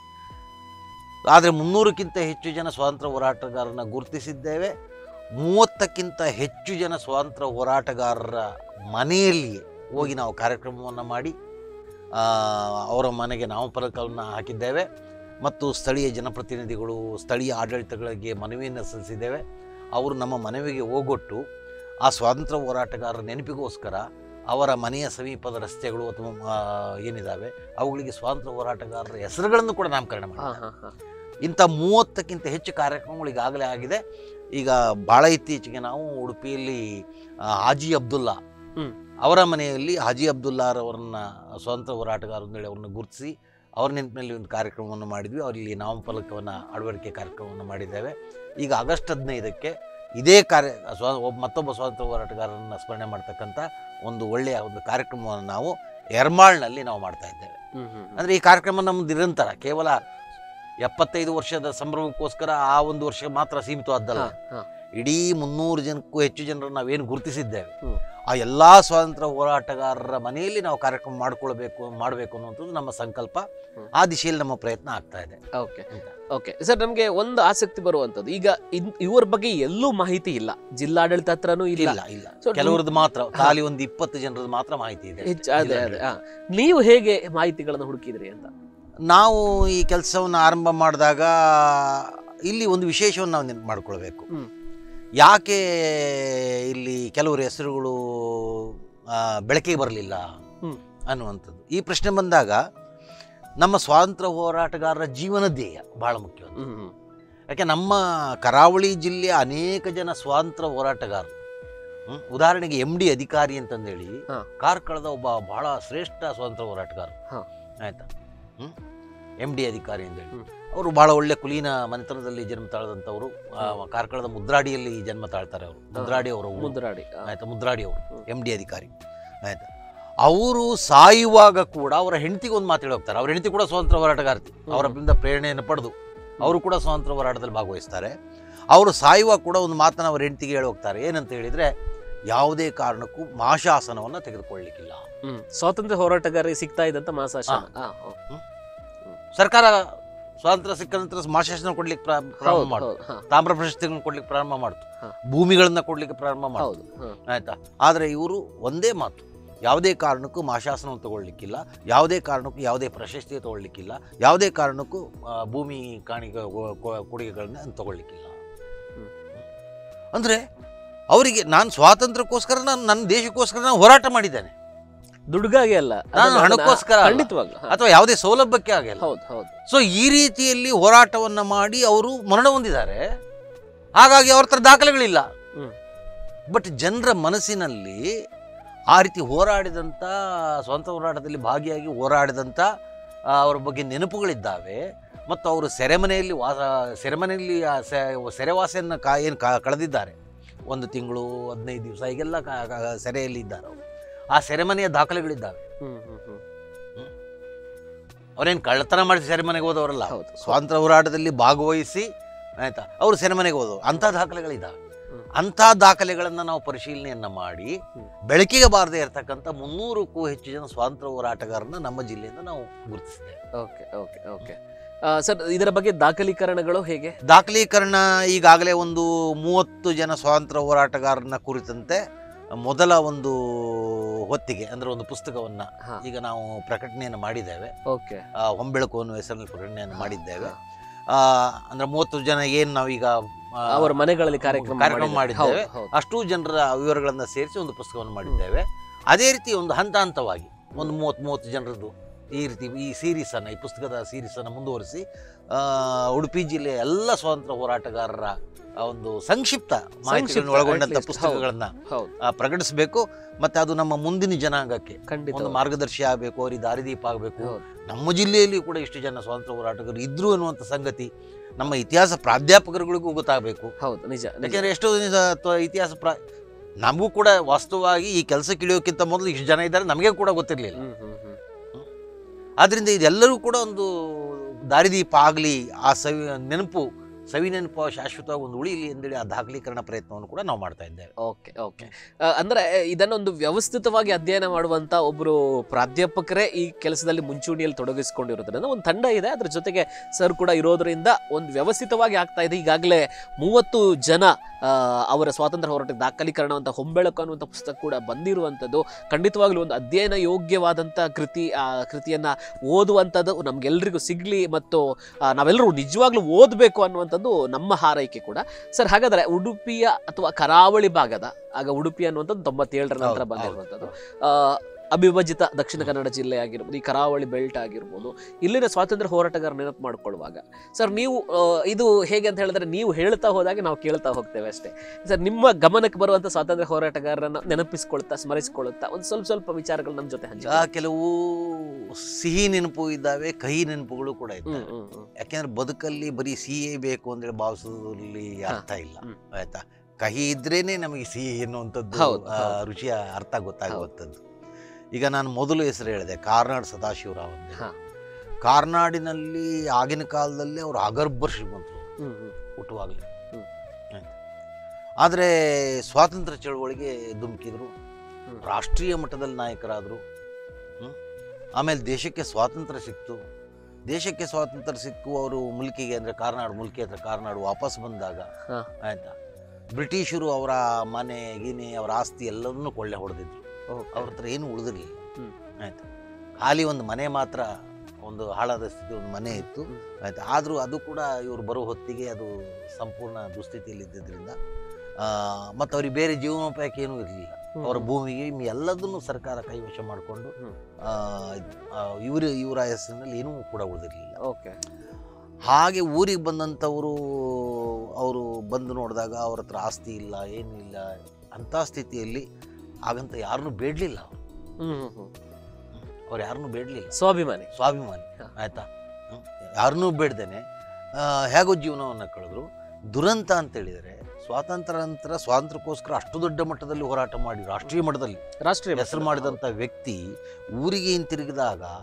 ಆದರೆ ಮುನ್ನೂರಕ್ಕಿಂತ ಹೆಚ್ಚು ಜನ ಸ್ವಾತಂತ್ರ್ಯ ಹೋರಾಟಗಾರರನ್ನ ಗುರುತಿಸಿದ್ದೇವೆ ಮೂವತ್ತಕ್ಕಿಂತ ಹೆಚ್ಚು ಜನ ಸ್ವಾತಂತ್ರ್ಯ ಹೋರಾಟಗಾರರ ಮನೆಯಲ್ಲಿಯೇ ಹೋಗಿ ನಾವು ಕಾರ್ಯಕ್ರಮವನ್ನು ಮಾಡಿ ಆ, ಅವರ ಮನೆಗೆ ನಾಮಫಲಕವನ್ನು ಹಾಕಿದ್ದೇವೆ ಮತ್ತು ಸ್ಥಳೀಯ ಜನಪ್ರತಿನಿಧಿಗಳು ಸ್ಥಳೀಯ ಆಡಳಿತಗಳಿಗೆ ಮನವಿಯನ್ನು ಸಲ್ಲಿಸಿದ್ದೇವೆ ಅವರು ನಮ್ಮ ಮನವಿಗೆ ಹೋಗೊಟ್ಟು ಆ ಸ್ವಾತಂತ್ರ್ಯ ಹೋರಾಟಗಾರರ ನೆನಪಿಗೋಸ್ಕರ ಅವರ ಮನೆಯ ಸಮೀಪದ ರಸ್ತೆಗಳು ಅಥವಾ ಆ, ಏನಿದ್ದಾವೆ ಅವುಗಳಿಗೆ ಸ್ವಾತಂತ್ರ್ಯ ಹೋರಾಟಗಾರರ ಹೆಸರುಗಳನ್ನು ಕೂಡ ನಾಮಕರಣ ಹಾಂ ಮಾಡಿದ್ದಾರೆ ಹಾಂ ಹಾಂ ಇಂಥ ಮೂವತ್ತಕ್ಕಿಂತ ಹೆಚ್ಚು ಕಾರ್ಯಕ್ರಮಗಳು ಈಗಾಗಲೇ ಆಗಿದೆ ಈಗ ಭಾಳ ಇತ್ತೀಚೆಗೆ ನಾವು ಉಡುಪಿಯಲ್ಲಿ ಆ, ಹಾಜಿ ಅಬ್ದುಲ್ಲಾ ಹ್ಮ್. ಅವರ ಮನೆಯಲ್ಲಿ ಹಾಜಿ ಅಬ್ದುಲ್ಲಾರವರನ್ನ ಸ್ವಾತಂತ್ರ್ಯ ಹೋರಾಟಗಾರ ಅಂತೇಳಿ ಅವ್ರನ್ನ ಗುರುತಿಸಿ ಅವ್ರ ನೆನಪಿನಲ್ಲಿ ಒಂದು ಕಾರ್ಯಕ್ರಮವನ್ನು ಮಾಡಿದ್ವಿ ಅವರಲ್ಲಿ ನಾಮಫಲಕವನ್ನು ಅಳವಡಿಕೆ ಕಾರ್ಯಕ್ರಮವನ್ನು ಮಾಡಿದ್ದೇವೆ ಈಗ ಆಗಸ್ಟ್ ಹದಿನೈದಕ್ಕೆ ಇದೇ ಕಾರ್ಯ ಸ್ವ ಒಬ್ಬ ಮತ್ತೊಬ್ಬ ಸ್ವಾತಂತ್ರ್ಯ ಹೋರಾಟಗಾರರನ್ನ ಸ್ಮರಣೆ ಮಾಡ್ತಕ್ಕಂಥ ಒಂದು ಒಳ್ಳೆಯ ಒಂದು ಕಾರ್ಯಕ್ರಮವನ್ನು ನಾವು ಎರ್ಮಾಳ್ನಲ್ಲಿ ನಾವು ಮಾಡ್ತಾ ಇದ್ದೇವೆ ಹ್ಮ್ ಹ್ಮ್ ಹ್ಮ್. ಅಂದರೆ ಈ ಕಾರ್ಯಕ್ರಮ ನಮ್ದು ನಿರಂತರ ಕೇವಲ ಎಪ್ಪತ್ತೈದು ವರ್ಷದ ಸಂಭ್ರಮಕ್ಕೋಸ್ಕರ ಆ ಒಂದು ವರ್ಷ ಮಾತ್ರ ಸೀಮಿತವಾದ್ದಲ್ಲ ಹಾ, ಹಾ. ಇಡೀ ಮುನ್ನೂರು ಜನಕ್ಕೂ ಹೆಚ್ಚು ಜನರನ್ನು ನಾವೇನು ಗುರುತಿಸಿದ್ದೇವೆ ಹ್ಮ್. ಆ ಎಲ್ಲ ಸ್ವಾತಂತ್ರ್ಯ ಹೋರಾಟಗಾರರ ಮನೆಯಲ್ಲಿ ನಾವು ಕಾರ್ಯಕ್ರಮ ಮಾಡ್ಕೊಳ್ಬೇಕು ಮಾಡಬೇಕು ಅನ್ನುವಂಥದ್ದು ನಮ್ಮ ಸಂಕಲ್ಪ ಹ್ಮ್. ಆ ದಿಶೆಯಲ್ಲಿ ನಮ್ಮ ಪ್ರಯತ್ನ ಆಗ್ತಾ ಇದೆ ಓಕೆ ಓಕೆ ಸರ್ ನಮಗೆ ಒಂದು ಆಸಕ್ತಿ ಬರುವಂಥದ್ದು ಈಗ ಇನ್- ಇವ್ರ ಬಗ್ಗೆ ಎಲ್ಲೂ ಮಾಹಿತಿ ಇಲ್ಲ ಜಿಲ್ಲಾಡಳಿತ ಹತ್ರನೂ ಇಲ್ಲ ಇಲ್ಲ ಇಲ್ಲ So, ಕೆಲವರದ್ದು ಮಾತ್ರ ಖಾಲಿ ಒಂದು ಇಪ್ಪತ್ತು ಜನರದ್ದು ಮಾತ್ರ ಮಾಹಿತಿ ಇದೆ ಹೆಚ್ಚು ಅದೇ ಅದೇ ಹಾ. ನೀವು ಹೇಗೆ ಮಾಹಿತಿಗಳನ್ನು ಹುಡುಕಿದ್ರಿ ಅಂತ ನಾವು ಈ ಕೆಲಸವನ್ನು ಆರಂಭ ಮಾಡಿದಾಗ ಇಲ್ಲಿ ಒಂದು ವಿಶೇಷವನ್ನು ನಾವು ನೆನಪು ಮಾಡ್ಕೊಳ್ಬೇಕು ಹ್ಮ್. ಯಾಕೆ ಇಲ್ಲಿ ಕೆಲವರು ಹೆಸರುಗಳು ಆ, ಬೆಳಕಿಗೆ ಬರಲಿಲ್ಲ ಹ್ಮ್. ಅನ್ನುವಂಥದ್ದು ಈ ಪ್ರಶ್ನೆ ಬಂದಾಗ ನಮ್ಮ ಸ್ವಾತಂತ್ರ್ಯ ಹೋರಾಟಗಾರರ ಜೀವನ ಧ್ಯೇಯ ಬಹಳ ಮುಖ್ಯವಾದ ಹ್ಮ್ ಹ್ಮ್. ಯಾಕೆ ನಮ್ಮ ಕರಾವಳಿ ಜಿಲ್ಲೆಯ ಅನೇಕ ಜನ ಸ್ವಾತಂತ್ರ್ಯ ಹೋರಾಟಗಾರರು ಹ್ಮ್? ಉದಾಹರಣೆಗೆ ಎಮ್ ಡಿ ಅಧಿಕಾರಿ ಅಂತಂದೇಳಿ ಹಾ. ಕಾರ್ಕಳದ ಒಬ್ಬ ಬಹಳ ಶ್ರೇಷ್ಠ ಸ್ವಾತಂತ್ರ್ಯ ಹೋರಾಟಗಾರ ಹಾ. ಆಯ್ತಾ ಹ್ಮ್ ಎಮ್ ಡಿ ಅಧಿಕಾರಿ ಅಂತೇಳಿ ಹ್ಮ್. ಅವರು ಬಹಳ ಒಳ್ಳೆ ಕುಲೀನ ಮನೆತನದಲ್ಲಿ ಜನ್ಮ ತಾಳದಂಥವರು ಆ, ಕಾರ್ಕಳದ ಮುದ್ರಾಡಿಯಲ್ಲಿ ಜನ್ಮ ತಾಳ್ತಾರೆ ಅವರು ಮುದ್ರಾಡಿ ಅವರು ಮುದ್ರಾಡಿ ಆ. ಆಯ್ತಾ ಮುದ್ರಾಡಿ ಅವರು ಹ್ಮ್. ಎಮ್ ಡಿ ಅಧಿಕಾರಿ ಆಯ್ತಾ ಅವರು ಸಾಯುವಾಗ ಕೂಡ ಅವರ ಹೆಂಡತಿಗೆ ಒಂದು ಮಾತು ಹೇಳಿ ಹೋಗ್ತಾರೆ ಅವ್ರ ಹೆಂಡತಿ ಕೂಡ ಸ್ವಾತಂತ್ರ್ಯ ಹೋರಾಟಗಾರ್ತಿ ಹ್ಮ್. ಅವರಿಂದ ಪ್ರೇರಣೆಯನ್ನು ಪಡೆದು ಅವರು ಕೂಡ ಸ್ವಾತಂತ್ರ್ಯ ಹೋರಾಟದಲ್ಲಿ ಭಾಗವಹಿಸ್ತಾರೆ ಅವರು ಸಾಯುವಾಗ ಕೂಡ ಒಂದು ಮಾತನ್ನು ಅವ್ರ ಹೆಂಡತಿಗೆ ಹೇಳಿ ಹೋಗ್ತಾರೆ ಏನಂತ ಹೇಳಿದರೆ ಯಾವುದೇ ಕಾರಣಕ್ಕೂ ಮಾಶಾಸನವನ್ನು ತೆಗೆದುಕೊಳ್ಳಲಿಕ್ಕಿಲ್ಲ ಹ್ಮ್ ಸ್ವಾತಂತ್ರ್ಯ ಹೋರಾಟಗಾರರಿಗೆ ಸಿಗ್ತಾ ಇದ್ದಂತ ಮಾಸಾಶನ ಆ, ಹೌದು. ಸರ್ಕಾರ ಸ್ವಾತಂತ್ರ್ಯ ಸಿಕ್ಕ ನಂತರ ಮಾಶಾಸನ ಕೊಡ್ಲಿಕ್ಕೆ ಪ್ರಾ- ಪ್ರಾರಂಭ ಹೌದು, ಮಾಡ್ತು ಹೌದು, ಹಾ, ತಾಮ್ರ ಪ್ರಶಸ್ತಿಗಳನ್ನ ಕೊಡ್ಲಿಕ್ಕೆ ಪ್ರಾರಂಭ ಮಾಡ್ತು ಹಾ. ಭೂಮಿಗಳನ್ನ ಕೊಡ್ಲಿಕ್ಕೆ ಪ್ರಾರಂಭ ಮಾಡ್ತು ಹೌದು ಹಾ. ಆಯ್ತಾ ಆದರೆ ಇವರು ಒಂದೇ ಮಾತು ಯಾವುದೇ ಕಾರಣಕ್ಕೂ ಮಾಶಾಸನವನ್ನು ತಗೊಳ್ಲಿಕ್ಕಿಲ್ಲ ಯಾವುದೇ ಕಾರಣಕ್ಕೂ ಯಾವುದೇ ಪ್ರಶಸ್ತಿ ತಗೊಳ್ಲಿಕ್ಕಿಲ್ಲ ಯಾವುದೇ ಕಾರಣಕ್ಕೂ ಆ, ಭೂಮಿ ಕಾಣಿಕೆ ಕೊ- ಕೊ- ಕೊಡುಗೆಗಳನ್ನ ತಗೊಳ್ಲಿಕ್ಕಿಲ್ಲ ಹ್ಮ್. ಅಂದರೆ ಅವರಿಗೆ ನಾನು ಸ್ವಾತಂತ್ರ್ಯಕ್ಕೋಸ್ಕರ ನಾನು ನನ್ನ ದೇಶಕ್ಕೋಸ್ಕರ ನಾನು ಹೋರಾಟ ಮಾಡಿದ್ದೇನೆ ದುಡ್ಗಾಗಿ ಅಲ್ಲ ನಾನು ಅದನ್ನ- ಹಣಕ್ಕೋಸ್ಕರ ಅಲ್ಲ. ಖಂಡಿತವಾಗ್ಲು ಹಾ. ಅಥವಾ ಯಾವುದೇ ಸೌಲಭ್ಯಕ್ಕೆ ಆಗಿಲ್ಲ ಹೌದು ಹೌದು ಸೊ ಈ ರೀತಿಯಲ್ಲಿ ಹೋರಾಟವನ್ನು ಮಾಡಿ ಅವರು ಮರಣ ಹೊಂದಿದ್ದಾರೆ ಹಾಗಾಗಿ ಅವ್ರ ಹತ್ರ ದಾಖಲೆಗಳಿಲ್ಲ ಹ್ಮ್. ಬಟ್ ಜನರ ಮನಸ್ಸಿನಲ್ಲಿ ಆ ರೀತಿ ಹೋರಾಡಿದಂಥ ಸ್ವಂತ ಹೋರಾಟದಲ್ಲಿ ಭಾಗಿಯಾಗಿ ಹೋರಾಡಿದಂಥ ಆ, ಅವ್ರ ಬಗ್ಗೆ ನೆನಪುಗಳಿದ್ದಾವೆ ಮತ್ತು ಅವರು ಸೆರೆಮನೆಯಲ್ಲಿ ವಾಸ ಸೆರೆಮನೆಯಲ್ಲಿ ಆ ಸೆ- ಸೆರೆವಾಸೆಯನ್ನು ಕಾ ಏನು ಕಾ ಕಳೆದಿದ್ದಾರೆ ಒಂದು ತಿಂಗಳು ಹದಿನೈದು ದಿವಸ ಹೀಗೆಲ್ಲ ಕ- ಕ- ಸೆರೆಯಲ್ಲಿ ಇದ್ದಾರೆ ಅವರು ಆ ಸೆರೆಮನೆಯ ದಾಖಲೆಗಳಿದ್ದಾವೆ ಹ್ಮ್ ಹ್ಮ್ ಹ್ಮ್ ಅವ್ರೇನು ಕಳ್ಳತನ ಮಾಡಿ ಸೆರೆಮನೆಗೆ ಹೋದವರಲ್ಲ ಹೌದು ಸ್ವಾತಂತ್ರ್ಯ ಹೋರಾಟದಲ್ಲಿ ಭಾಗವಹಿಸಿ ಆಯ್ತಾ ಅವರು ಸೆರೆಮನೆಗೆ ಹೋದವು ಅಂಥ ದಾಖಲೆಗಳಿದ್ದಾವೆ ಹ್ಮ್. ಅಂಥ ದಾಖಲೆಗಳನ್ನು ನಾವು ಪರಿಶೀಲನೆಯನ್ನು ಮಾಡಿ ಹ್ಮ್. ಬೆಳಕಿಗೆ ಬಾರದೇ ಇರತಕ್ಕಂಥ ಮುನ್ನೂರಕ್ಕೂ ಹೆಚ್ಚು ಜನ ಸ್ವಾತಂತ್ರ್ಯ ಹೋರಾಟಗಾರರನ್ನ ನಮ್ಮ ಜಿಲ್ಲೆಯಿಂದ ನಾವು ಗುರುತಿಸಿದ್ದೇವೆ ಓಕೆ ಓಕೆ ಓಕೆ ಸರ್ ಇದರ ಬಗ್ಗೆ ದಾಖಲೀಕರಣಗಳು ಹೇಗೆ ದಾಖಲೀಕರಣ ಈಗಾಗಲೇ ಒಂದು ಮೂವತ್ತು ಜನ ಸ್ವಾತಂತ್ರ್ಯ ಹೋರಾಟಗಾರರನ್ನ ಕುರಿತಂತೆ ಮೊದಲ ಒಂದು ಹೊತ್ತಿಗೆ ಅಂದರೆ ಒಂದು ಪುಸ್ತಕವನ್ನು ಹಾ ಈಗ ನಾವು ಪ್ರಕಟಣೆಯನ್ನು ಮಾಡಿದ್ದೇವೆ ಓಕೆ ಆ, ಹೊಂಬೆಳಕು ಅನ್ನೋ ಹೆಸರಿನಲ್ಲಿ ಪ್ರಕಟಣೆಯನ್ನು ಮಾಡಿದ್ದೇವೆ ಆ, ಅಂದ್ರೆ ಮೂವತ್ತು ಜನ ಏನು ನಾವೀಗ ಆ, ಅವರ ಮನೆಗಳಲ್ಲಿ ಕಾರ್ಯಕ್ರಮ ಕಾರ್ಯಕ್ರಮ ಮಾಡಿದ್ದಾರೆ. ಮಾಡಿದ್ದೇವೆ. ಹೌದು, ಹೌದು. ಅಷ್ಟೂ ಜನರ ವಿವರಗಳನ್ನು ಸೇರಿಸಿ ಒಂದು ಪುಸ್ತಕವನ್ನು ಮಾಡಿದ್ದೇವೆ ಅದೇ ರೀತಿ ಒಂದು ಹಂತ ಹಂತವಾಗಿ ಒಂದು ಮೂವತ್ತು ಮೂವತ್ತು ಜನರದ್ದು ಈ ರೀತಿ ಈ ಸೀರೀಸನ್ನು ಈ ಪುಸ್ತಕದ ಸೀರೀಸನ್ನು ಮುಂದುವರಿಸಿ ಆ, ಉಡುಪಿ ಜಿಲ್ಲೆಯ ಎಲ್ಲ ಸ್ವಾತಂತ್ರ್ಯ ಹೋರಾಟಗಾರರ ಆ ಒಂದು ಸಂಕ್ಷಿಪ್ತ ಮಾಹಿತಿಗಳನ್ನು ಸಂಕ್ಷಿಪ್ತ, ಒಳಗೊಂಡಂಥ at least, ಪುಸ್ತಕಗಳನ್ನು ಹೌದು ಪ್ರಕಟಿಸಬೇಕು ಮತ್ತು ಅದು ನಮ್ಮ ಮುಂದಿನ ಜನಾಂಗಕ್ಕೆ ಖಂಡಿತ ಒಂದು ಮಾರ್ಗದರ್ಶಿ ಆಗಬೇಕು ಅವರಿಗೆ ದಾರಿದೀಪ ಆಗಬೇಕು ಹೌದು. ನಮ್ಮ ಜಿಲ್ಲೆಯಲ್ಲಿ ಕೂಡ ಇಷ್ಟು ಜನ ಸ್ವಾತಂತ್ರ್ಯ ಹೋರಾಟಗಾರರು ಇದ್ರು ಅನ್ನುವಂಥ ಸಂಗತಿ ನಮ್ಮ ಇತಿಹಾಸ ಪ್ರಾಧ್ಯಾಪಕರುಗಳಿಗೂ ಗೊತ್ತಾಗಬೇಕು ಹೌದು ನಿಜ ನಿಜ. ಯಾಕೆಂದರೆ ಎಷ್ಟೋ ದಿನ ತ- ಇತಿಹಾಸ ಪ್ರಾ ನಮಗೂ ಕೂಡ ವಾಸ್ತವವಾಗಿ ಈ ಕೆಲಸಕ್ಕೆ ಇಳಿಯೋಕ್ಕಿಂತ ಮೊದಲು ಇಷ್ಟು ಜನ ಇದ್ದಾರೆ ನಮಗೆ ಕೂಡ ಗೊತ್ತಿರಲಿಲ್ಲ ಹ್ಮ್ ಹ್ಮ್ ಹ್ಮ್ ಆದ್ದರಿಂದ ಇದೆಲ್ಲರೂ ಕೂಡ ಒಂದು ದಾರಿದೀಪ ಆಗಲಿ ಆ ಸವಿ ನೆನಪು ಸವಿ ನೆನಪು ಶಾಶ್ವತವಾಗಿ ಒಂದು ಉಳಿಯಲಿ ಎಂದೇಳಿ ಆ ದಾಖಲೀಕರಣ ಪ್ರಯತ್ನವನ್ನು ಕೂಡ ನಾವು ಮಾಡ್ತಾ ಇದ್ದೇವೆ ಓಕೆ ಓಕೆ ಅಂದ್ರೆ ಇದನ್ನೊಂದು ವ್ಯವಸ್ಥಿತವಾಗಿ ಅಧ್ಯಯನ ಮಾಡುವಂತ ಒಬ್ರು ಪ್ರಾಧ್ಯಾಪಕರೇ ಈ ಕೆಲಸದಲ್ಲಿ ಮುಂಚೂಣಿಯಲ್ಲಿ ತೊಡಗಿಸಿಕೊಂಡಿರೋದ್ರಿಂದ ಒಂದು ತಂಡ ಇದೆ ಅದ್ರ ಜೊತೆಗೆ ಸರ್ ಕೂಡ ಇರೋದ್ರಿಂದ ಒಂದು ವ್ಯವಸ್ಥಿತವಾಗಿ ಆಗ್ತಾ ಇದೆ ಈಗಾಗಲೇ ಮೂವತ್ತು ಜನ ಆ, ಅವರ ಸ್ವಾತಂತ್ರ್ಯ ಹೋರಾಟಕ್ಕೆ ದಾಖಲೀಕರಣ ಅಂತ ಹೊಂಬೆಳಕು ಅನ್ನುವಂಥ ಪುಸ್ತಕ ಕೂಡ ಬಂದಿರುವಂಥದ್ದು ಖಂಡಿತವಾಗ್ಲೂ ಒಂದು ಅಧ್ಯಯನ ಯೋಗ್ಯವಾದಂಥ ಕೃತಿ ಆ ಕೃತಿಯನ್ನ ಓದುವಂಥದ್ದು ನಮ್ಗೆಲ್ರಿಗೂ ಸಿಗ್ಲಿ ಮತ್ತು ಆ, ನಾವೆಲ್ಲರೂ ನಿಜವಾಗ್ಲೂ ಓದಬೇಕು ಅನ್ನುವಂಥದ್ದು ನಮ್ಮ ಹಾರೈಕೆ ಕೂಡ ಸರ್ ಹಾಗಾದ್ರೆ ಉಡುಪಿಯ ಅಥವಾ ಕರಾವಳಿ ಭಾಗದ ಆಗ ಉಡುಪಿ ಅನ್ನುವಂಥದ್ದು ತೊಂಬತ್ತೇಳರ ನಂತರ ಹೌದು, ಬಂದಿರುವಂಥದ್ದು ಆ, ಅವಿಭಜಿತ ದಕ್ಷಿಣ ಕನ್ನಡ ಜಿಲ್ಲೆ ಆಗಿರ್ಬೋದು ಈ ಕರಾವಳಿ ಬೆಲ್ಟ್ ಆಗಿರ್ಬೋದು ಇಲ್ಲಿನ ಸ್ವಾತಂತ್ರ್ಯ ಹೋರಾಟಗಾರ ನೆನಪು ಮಾಡ್ಕೊಳ್ಳುವಾಗ ಸರ್ ನೀವು ಆ, ಇದು ಹೇಗೆ ಅಂತ ಹೇಳಿದ್ರೆ ನೀವು ಹೇಳ್ತಾ ಹೋದಾಗೆ ನಾವು ಕೇಳ್ತಾ ಹೋಗ್ತೇವೆ ಅಷ್ಟೇ ಸರ್ ನಿಮ್ಮ ಗಮನಕ್ಕೆ ಬರುವಂತ ಸ್ವಾತಂತ್ರ್ಯ ಹೋರಾಟಗಾರರನ್ನ ನೆನಪಿಸ್ಕೊಳ್ತಾ ಸ್ಮರಿಸಿಕೊಳ್ಳುತ್ತಾ ಒಂದು ಸ್ವಲ್ಪ ಸ್ವಲ್ಪ ವಿಚಾರಗಳು ನಮ್ಮ ಜೊತೆ ಹಂಚಿ ಈಗ ಕೆಲವು ಸಿಹಿ ನೆನಪು ಇದ್ದಾವೆ ಕಹಿ ನೆನಪುಗಳು ಕೂಡ ಹ್ಮ್ ಇದ್ದಾವೆ ಹ್ಮ್ ಹ್ಮ್ ಯಾಕೆಂದ್ರೆ ಬದುಕಲ್ಲಿ ಬರೀ ಸಿಹಿ ಬೇಕು ಅಂತೇಳಿ ಭಾವಿಸೋದ್ರಲ್ಲಿ ಹಾ. ಅರ್ಥ ಇಲ್ಲ ಹ್ಮ್. ಆಯ್ತಾ ಕಹಿ ಇದ್ರೇನೆ ನಮಗೆ ಸಿಹಿ ಎನ್ನುವಂಥದ್ದು ಹೌದು, ಆ, ಹೌದು. ರುಚಿಯ ಅರ್ಥ ಗೊತ್ತಾಗುವಂಥದ್ದು ಈಗ ನಾನು ಮೊದಲು ಹೆಸರು ಹೇಳಿದೆ ಕಾರ್ನಾಡ್ ಸದಾಶಿವರಾವ್ ಅಂತ ಹಾ. ಕಾರ್ನಾಡಿನಲ್ಲಿ ಆಗಿನ ಕಾಲದಲ್ಲಿ ಅವರು ಅಗರ್ಭ ಶ್ರೀಮಂತರು ಹ್ಮ್ ಹ್ಮ್ ಹುಟ್ಟುವಾಗಲೇ ಹ್ಮ್. ಆಯ್ತಾ ಆದರೆ ಸ್ವಾತಂತ್ರ್ಯ ಚಳವಳಿಗೆ ಧುಮುಕಿದ್ರು ಹ್ಮ್. ರಾಷ್ಟ್ರೀಯ ಮಟ್ಟದಲ್ಲಿ ನಾಯಕರಾದರು ಆಮೇಲೆ ದೇಶಕ್ಕೆ ಸ್ವಾತಂತ್ರ್ಯ ಸಿಕ್ತು ದೇಶಕ್ಕೆ ಸ್ವಾತಂತ್ರ್ಯ ಸಿಕ್ಕು ಅವರು ಮುಲ್ಕಿಗೆ ಅಂದರೆ ಕಾರ್ನಾಡು ಮುಲ್ಕಿ ಹತ್ರ ಕಾರ್ನಾಡು ವಾಪಸ್ ಬಂದಾಗ ಹಾ. ಆಯ್ತಾ ಬ್ರಿಟಿಷರು ಅವರ ಮನೆ ಗಿನೆ ಅವರ ಆಸ್ತಿ ಎಲ್ಲವನ್ನೂ ಕೊಳ್ಳೆ ಹೊಡೆದಿದ್ರು Okay. ಅವ್ರ ಹತ್ರ ಏನು ಉಳಿದಿರಲಿಲ್ಲ ಹ್ಮ್. ಆಯ್ತಾ ಖಾಲಿ ಒಂದು ಮನೆ ಮಾತ್ರ ಒಂದು ಹಾಳಾದ ಸ್ಥಿತಿ ಒಂದು ಮನೆ ಇತ್ತು ಹ್ಮ್. ಆಯ್ತಾ ಆದರೂ ಅದು ಕೂಡ ಇವರು ಬರೋ ಹೊತ್ತಿಗೆ ಅದು ಸಂಪೂರ್ಣ ದುಸ್ಥಿತಿಯಲ್ಲಿ ಇದ್ದಿದ್ದರಿಂದ ಮತ್ತು ಅವ್ರಿಗೆ ಬೇರೆ ಜೀವನೋಪಾಯಕ್ಕೆ ಏನೂ ಇರಲಿಲ್ಲ ಹ್ಮ್ ಅವರ ಹ್ಮ್. ಭೂಮಿಗೆ ಎಲ್ಲದನ್ನು ಸರ್ಕಾರ ಕೈವಶ ಮಾಡಿಕೊಂಡು ಹ್ಮ್. ಇವರು ಇವರ ಹೆಸರಿನಲ್ಲಿ ಏನೂ ಕೂಡ ಉಳಿದಿರಲಿಲ್ಲ ಓಕೆ ಹಾಗೆ ಊರಿಗೆ ಬಂದಂಥವರು ಅವರು ಬಂದು ನೋಡಿದಾಗ ಅವ್ರ ಹತ್ರ ಆಸ್ತಿ ಇಲ್ಲ ಏನಿಲ್ಲ ಅಂಥ ಸ್ಥಿತಿಯಲ್ಲಿ ಹಾಗಂತ ಯಾರನ್ನೂ ಬೇಡಲಿಲ್ಲ ಅವರು ಹ್ಮ್ ಹ್ಮ್ ಹ್ಮ್ ಅವ್ರು ಯಾರನ್ನೂ ಬೇಡಲಿಲ್ಲ ಸ್ವಾಭಿಮಾನಿ ಸ್ವಾಭಿಮಾನಿ ಹಾ. ಆಯ್ತಾ ಹ್ಮ್. ಯಾರನ್ನೂ ಬೇಡ್ದೇನೆ ಆ, ಹೇಗೋ ಜೀವನವನ್ನು ಕಳೆದ್ರು ದುರಂತ ಅಂತ ಹೇಳಿದರೆ ಸ್ವಾತಂತ್ರ್ಯ ನಂತರ ಸ್ವಾತಂತ್ರ್ಯಕ್ಕೋಸ್ಕರ ಅಷ್ಟು ದೊಡ್ಡ ಮಟ್ಟದಲ್ಲಿ ಹೋರಾಟ ಮಾಡಿ ರಾಷ್ಟ್ರೀಯ ಮಟ್ಟದಲ್ಲಿ ರಾಷ್ಟ್ರೀಯ ಹೆಸರು ಮಾಡಿದಂಥ ವ್ಯಕ್ತಿ ಊರಿಗೆ ಹಿಂತಿರುಗಿದಾಗ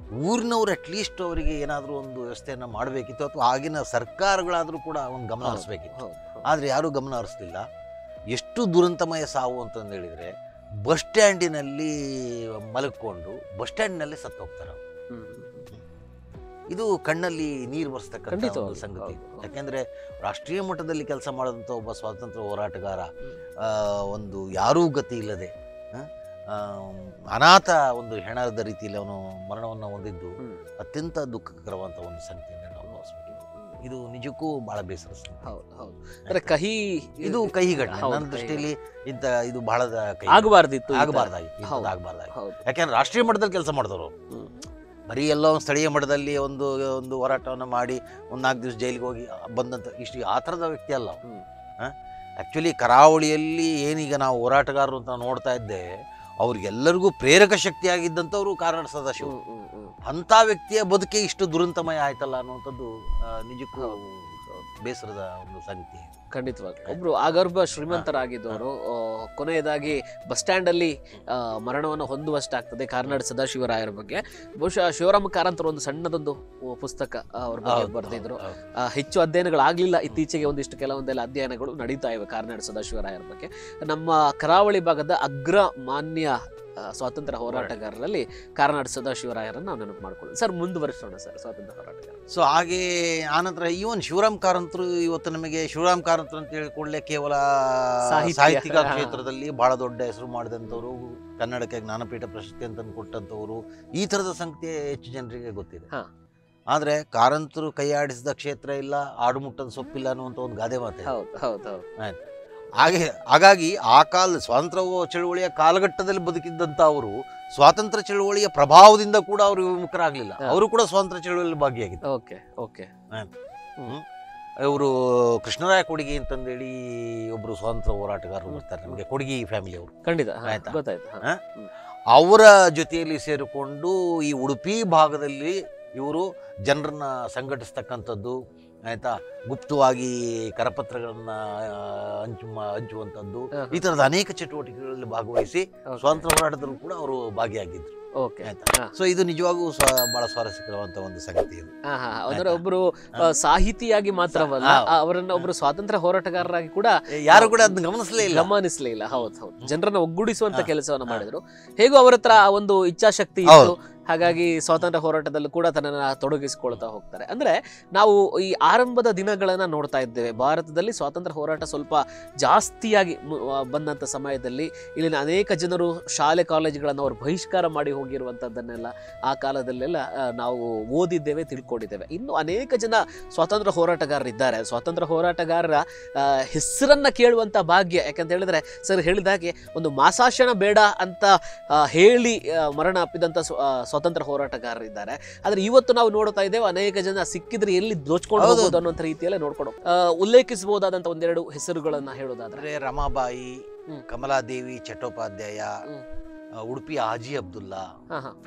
ಊರಿನವ್ರು ಅಟ್ಲೀಸ್ಟ್ ಅವರಿಗೆ ಏನಾದರೂ ಒಂದು ವ್ಯವಸ್ಥೆಯನ್ನು ಮಾಡಬೇಕಿತ್ತು ಅಥವಾ ಆಗಿನ ಸರ್ಕಾರಗಳಾದರೂ ಕೂಡ ಒಂದು ಗಮನ ಹೌದು. ಹರಿಸ್ಬೇಕಿತ್ತು ಹೌದು, ಹೌದು. ಆದರೆ ಯಾರೂ ಗಮನ ಹರಿಸ್ಲಿಲ್ಲ ಎಷ್ಟು ದುರಂತಮಯ ಸಾವು ಅಂತಂದು ಹೇಳಿದರೆ ಬಸ್ ಸ್ಟ್ಯಾಂಡಿನಲ್ಲಿ ಮಲಗಿಕೊಂಡು ಬಸ್ ಸ್ಟ್ಯಾಂಡ್ನಲ್ಲೇ ಸತ್ತು ಹೋಗ್ತಾರೆ ಅವ್ರು. ಹ್ಮ್, ಹ್ಮ್, ಹ್ಮ್. ಇದು ಕಣ್ಣಲ್ಲಿ ನೀರು ಬರೆಸ್ತಕ್ಕಂಥ ಖಂಡಿತವಾಗ್ಲೂ. ಒಂದು ಸಂಗತಿ ಇದು. ಹೌದು, ಹೌದು. ಯಾಕೆಂದರೆ ರಾಷ್ಟ್ರೀಯ ಮಟ್ಟದಲ್ಲಿ ಕೆಲಸ ಮಾಡಿದಂಥ ಒಬ್ಬ ಸ್ವಾತಂತ್ರ್ಯ ಹೋರಾಟಗಾರ ಹ್ಮ್. ಆ, ಒಂದು ಯಾರೂ ಗತಿ ಇಲ್ಲದೆ ಆ, ಆ, ಅನಾಥ ಒಂದು ಹೆಣದ ರೀತಿಯಲ್ಲಿ ಅವನು ಮರಣವನ್ನು ಹೊಂದಿದ್ದು ಹ್ಮ್. ಅತ್ಯಂತ ದುಃಖಕರವಾದಂಥ ಒಂದು ಸಂಗತಿಯನ್ನು ನಾವು ಭಾವಿಸ್ಬೇಕು ಇದು ನಿಜಕ್ಕೂ ಬಹಳ ಬೇಸರ ಸಂಗತಿ. ಹೌದು ಹೌದು ಅಂದ್ರೆ ಕಹಿ ಇದು ಕಹಿ ಘಟನೆ ಹೌದು, ನನ್ನ ಕಹಿ ದೃಷ್ಟಿಯಲ್ಲಿ ಇಂಥ ಇದು ಬಹಳದ ಕಹಿ ಆಗಬಾರ್ದಿತ್ತು ಈ ತರ. ಆಗಬಾರ್ದಾಗಿತ್ತು ಹೌದು. ಆಗಬಾರ್ದಾಗಿತ್ತು ಹೌದು ಯಾಕೆಂದ್ರೆ ರಾಷ್ಟ್ರೀಯ ಮಟ್ಟದಲ್ಲಿ ಕೆಲಸ ಮಾಡಿದವರು ಹ್ಮ್. ಬರೀ ಎಲ್ಲೋ ಒಂದು ಸ್ಥಳೀಯ ಮಟ್ಟದಲ್ಲಿ ಒಂದು ಒಂದು ಹೋರಾಟವನ್ನು ಮಾಡಿ ಒಂದು ನಾಲ್ಕು ದಿವಸ ಜೈಲಿಗೆ ಹೋಗಿ ಬಂದಂಥ ಇಷ್ಟು ಆ ಥರದ ವ್ಯಕ್ತಿ ಅಲ್ಲ ಹ್ಮ್. ಆ್ಯಕ್ಚುಲಿ ಕರಾವಳಿಯಲ್ಲಿ ಏನೀಗ ನಾವು ಹೋರಾಟಗಾರರು ಅಂತ ನೋಡ್ತಾ ಇದ್ದೆ ಅವ್ರಿಗೆಲ್ಲರಿಗೂ ಪ್ರೇರಕ ಶಕ್ತಿಯಾಗಿದ್ದಂಥವ್ರು ಕಾರಣ ಸದಾಶಿವ ಹ್ಮ್, ಹ್ಮ್, ಹ್ಮ್. ಅಂಥ ವ್ಯಕ್ತಿಯ ಬದುಕೆ ಇಷ್ಟು ದುರಂತಮಯ ಆಯ್ತಲ್ಲ ಅನ್ನುವಂಥದ್ದು ಆ, ನಿಜಕ್ಕೂ ಹೌದು, ಬೇಸರದ ಒಂದು ಸಂಗತಿ ಖಂಡಿತವಾಗಿ ಒಬ್ರು ಆಗರ್ಭ ಶ್ರೀಮಂತರಾಗಿದ್ದವರು ಆ, ಕೊನೆಯದಾಗಿ ಬಸ್ ಸ್ಟ್ಯಾಂಡ್ ಅಲ್ಲಿ ಆ, ಮರಣವನ್ನು ಹೊಂದುವಷ್ಟಾಗ್ತದೆ ಕಾರ್ನಾಡ್ ಸದಾಶಿವರಾಯರ ಬಗ್ಗೆ ಬಹುಶಃ ಶಿವರಾಮ ಕಾರಂತರು ಒಂದು ಸಣ್ಣದೊಂದು ಆ, ಪುಸ್ತಕ ಆ, ಅವ್ರ ಬಗ್ಗೆ ಹೌದು, ಬರೆದಿದ್ರು ಹೌದು, ಆ, ಹೆಚ್ಚು ಅಧ್ಯಯನಗಳಾಗಲಿಲ್ಲ ಇತ್ತೀಚೆಗೆ ಒಂದಿಷ್ಟು ಕೆಲವೊಂದೆಲ್ಲ ಅಧ್ಯಯನಗಳು ನಡೀತಾ ಇವೆ ಕಾರ್ನಾಡ್ ಸದಾಶಿವರಾಯರ ಬಗ್ಗೆ ನಮ್ಮ ಕರಾವಳಿ ಭಾಗದ ಅಗ್ರ ಮಾನ್ಯ ಆ, ಸ್ವಾತಂತ್ರ್ಯ ಹೋರಾಟಗಾರರಲ್ಲಿ ಕಾರ್ನಾಡ್ ಸದಾಶಿವರಾಯರನ್ನು ನಾವು ನೆನಪು ಮಾಡ್ಕೊಳ್ಳೋದು ಸರ್ ಮುಂದುವರಿಸೋಣ ಸರ್ ಸ್ವಾತಂತ್ರ್ಯ ಹೋರಾಟಗಾರ ಸೊ ಹಾಗೆ ಆನಂತರ ಈವನ್ ಶಿವರಾಮ್ ಕಾರಂತರು ಇವತ್ತು ನಮಗೆ ಶಿವರಾಮ್ ಕಾರಂತರು ಅಂತ ಹೇಳಿಕೊಳ್ಳೆ ಕೇವಲ ಸಾಹಿತ್ಯ. ಸಾಹಿತ್ಯಿಕ ಹಾ. ಕ್ಷೇತ್ರದಲ್ಲಿ ಬಹಳ ದೊಡ್ಡ ಹೆಸರು ಮಾಡಿದಂಥವ್ರು ಕನ್ನಡಕ್ಕೆ ಜ್ಞಾನಪೀಠ ಪ್ರಶಸ್ತಿ ಅಂತ ಕೊಟ್ಟಂಥವ್ರು ಈ ಥರದ ಸಂಗತಿ ಹೆಚ್ಚು ಜನರಿಗೆ ಗೊತ್ತಿದೆ ಹಾ. ಆದರೆ ಕಾರಂತರು ಕೈಯಾಡಿಸಿದ ಕ್ಷೇತ್ರ ಇಲ್ಲ ಆಡುಮುಟ್ಟದ ಸೊಪ್ಪಿಲ್ಲ ಅನ್ನುವಂಥ ಒಂದು ಗಾದೆ ಮಾತೆ ಹೌದು ಹೌದು ಹೌದು ಹಾಗೆ ಹಾಗಾಗಿ ಆ ಕಾಲ ಸ್ವಾತಂತ್ರ್ಯ ಚಳುವಳಿಯ ಕಾಲಘಟ್ಟದಲ್ಲಿ ಬದುಕಿದ್ದಂಥ ಅವರು ಸ್ವಾತಂತ್ರ್ಯ ಚಳುವಳಿಯ ಪ್ರಭಾವದಿಂದ ಕೂಡ ಅವರು ವಿಮುಖರಾಗಲಿಲ್ಲ ಹಾ. ಅವರು ಕೂಡ ಸ್ವಾತಂತ್ರ್ಯ ಚಳುವಳಿಯಲ್ಲಿ ಭಾಗಿಯಾಗಿದ್ದಾರೆ ಓಕೆ ಓಕೆ ಇವರು ಕೃಷ್ಣರಾಯ ಕೊಡಿಗೆ ಅಂತಂದೇಳಿ ಒಬ್ಬರು ಸ್ವಾತಂತ್ರ್ಯ ಹೋರಾಟಗಾರರು ಬರ್ತಾರೆ ನಮಗೆ ಕೊಡಿಗೆ ಫ್ಯಾಮಿಲಿ ಅವರು ಖಂಡಿತ ಹಾ, ಆಯ್ತಾ? ಗೊತ್ತಾಯ್ತು ಹಾ. ಹಾ? ಅವರ ಜೊತೆಯಲ್ಲಿ ಸೇರಿಕೊಂಡು ಈ ಉಡುಪಿ ಭಾಗದಲ್ಲಿ ಇವರು ಜನರನ್ನ ಸಂಘಟಿಸ್ತಕ್ಕಂಥದ್ದು ಆಯ್ತಾ ಗುಪ್ತವಾಗಿ ಕರಪತ್ರಗಳನ್ನ ಆ, ಹಂಚು ಮಾ- ಹಂಚುವಂಥದ್ದು ಹಾ, ಈ ಥರದ ಅನೇಕ ಚಟುವಟಿಕೆಗಳಲ್ಲಿ ಭಾಗವಹಿಸಿ ಹಾ. ಸ್ವಾತಂತ್ರ್ಯ ಹೋರಾಟದಲ್ಲೂ ಕೂಡ ಅವರು ಭಾಗಿಯಾಗಿದ್ರು ಓಕೆ ಆಯ್ತಾ ಹಾ. ಸೊ ಇದು ನಿಜವಾಗೂ ಸ್ವ ಬಹಳ ಸ್ವಾರಸ್ಯಕರವಾದಂಥ ಒಂದು ಸಂಗತಿ ಇದು ಹಾ, ಹಾ. ಅಂದ್ರೆ ಆಯ್ತಾ? ಒಬ್ರು ಆ, ಸಾಹಿತಿಯಾಗಿ ಮಾತ್ರವಲ್ಲ ಹಾ. ಆ, ಅವರನ್ನ ಒಬ್ರು ಸ್ವಾತಂತ್ರ್ಯ ಹೋರಾಟಗಾರರಾಗಿ ಕೂಡ ಯಾರು ಕೂಡ ಅದನ್ನ ಗಮನಿಸಲೇ ಇಲ್ಲ ಗಮನಿಸ್ಲೇ ಇಲ್ಲ ಹೌದು ಹೌದು ಜನರನ್ನ ಒಗ್ಗೂಡಿಸುವಂತ ಹಾ. ಕೆಲಸವನ್ನ ಹಾ. ಮಾಡಿದ್ರು ಹೇಗೂ ಅವರ ಹತ್ರ ಆ ಒಂದು ಇಚ್ಛಾಶಕ್ತಿ ಇತ್ತು ಹಾಗಾಗಿ ಸ್ವಾತಂತ್ರ್ಯ ಹೋರಾಟದಲ್ಲೂ ಕೂಡ ತನ್ನನ್ನ ತೊಡಗಿಸಿಕೊಳ್ತಾ ಹೋಗ್ತಾರೆ ಅಂದ್ರೆ ನಾವು ಈ ಆರಂಭದ ದಿನಗಳನ್ನ ನೋಡ್ತಾ ಇದ್ದೇವೆ ಭಾರತದಲ್ಲಿ ಸ್ವಾತಂತ್ರ್ಯ ಹೋರಾಟ ಸ್ವಲ್ಪ ಜಾಸ್ತಿಯಾಗಿ ಮು- ಆ, ಬಂದಂತ ಸಮಯದಲ್ಲಿ ಇಲ್ಲಿನ ಅನೇಕ ಜನರು ಶಾಲೆ ಕಾಲೇಜುಗಳನ್ನು ಅವರು ಬಹಿಷ್ಕಾರ ಮಾಡಿ ಹೋಗಿರುವಂತದ್ದನ್ನೆಲ್ಲ ಆ ಕಾಲದಲ್ಲೆಲ್ಲ ಆ, ನಾವು ಓದಿದ್ದೇವೆ ತಿಳ್ಕೊಂಡಿದ್ದೇವೆ ಇನ್ನು ಅನೇಕ ಜನ ಸ್ವಾತಂತ್ರ್ಯ ಹೋರಾಟಗಾರರಿದ್ದಾರೆ ಸ್ವಾತಂತ್ರ್ಯ ಹೋರಾಟಗಾರರ ಆ, ಹೆಸರನ್ನ ಕೇಳುವಂತ ಭಾಗ್ಯ ಯಾಕಂತ ಹೇಳಿದ್ರೆ ಸರ್ ಹೇಳಿದ ಹಾಗೆ ಒಂದು ಮಾಸಾಶನ ಬೇಡ ಅಂತ ಆ, ಹೇಳಿ ಆ, ಮರಣ ಅಪ್ಪಿದಂತ ಸ್ವ- ಆ, ಸ್ವಾತಂತ್ರ್ಯ ಹೋರಾಟಗಾರರಿದ್ದಾರೆ ಆದ್ರೆ ಇವತ್ತು ನಾವು ನೋಡ್ತಾ ಇದ್ದೇವೆ ಅನೇಕ ಜನ ಸಿಕ್ಕಿದ್ರೆ ಎಲ್ಲಿ ದೋಚ್ಕೊಂಡು ಹೌದು. ಹೋಗೋದು ಅನ್ನೋ ರೀತಿಯಲ್ಲೇ ನೋಡ್ಕೊಂಡು ಆ, ಉಲ್ಲೇಖಿಸಬಹುದಾದಂತ ಒಂದೆರಡು ಹೆಸರುಗಳನ್ನ ಹೇಳೋದಾದ್ರೆ ಅಂದ್ರೆ ರಮಾಬಾಯಿ ಹ್ಮ್. ಕಮಲಾದೇವಿ ಚಟ್ಟೋಪಾಧ್ಯಾಯ ಹ್ಮ್. ಆ, ಉಡುಪಿಯ ಹಾಜಿ ಅಬ್ದುಲ್ಲಾ ಹಾ ಹಾ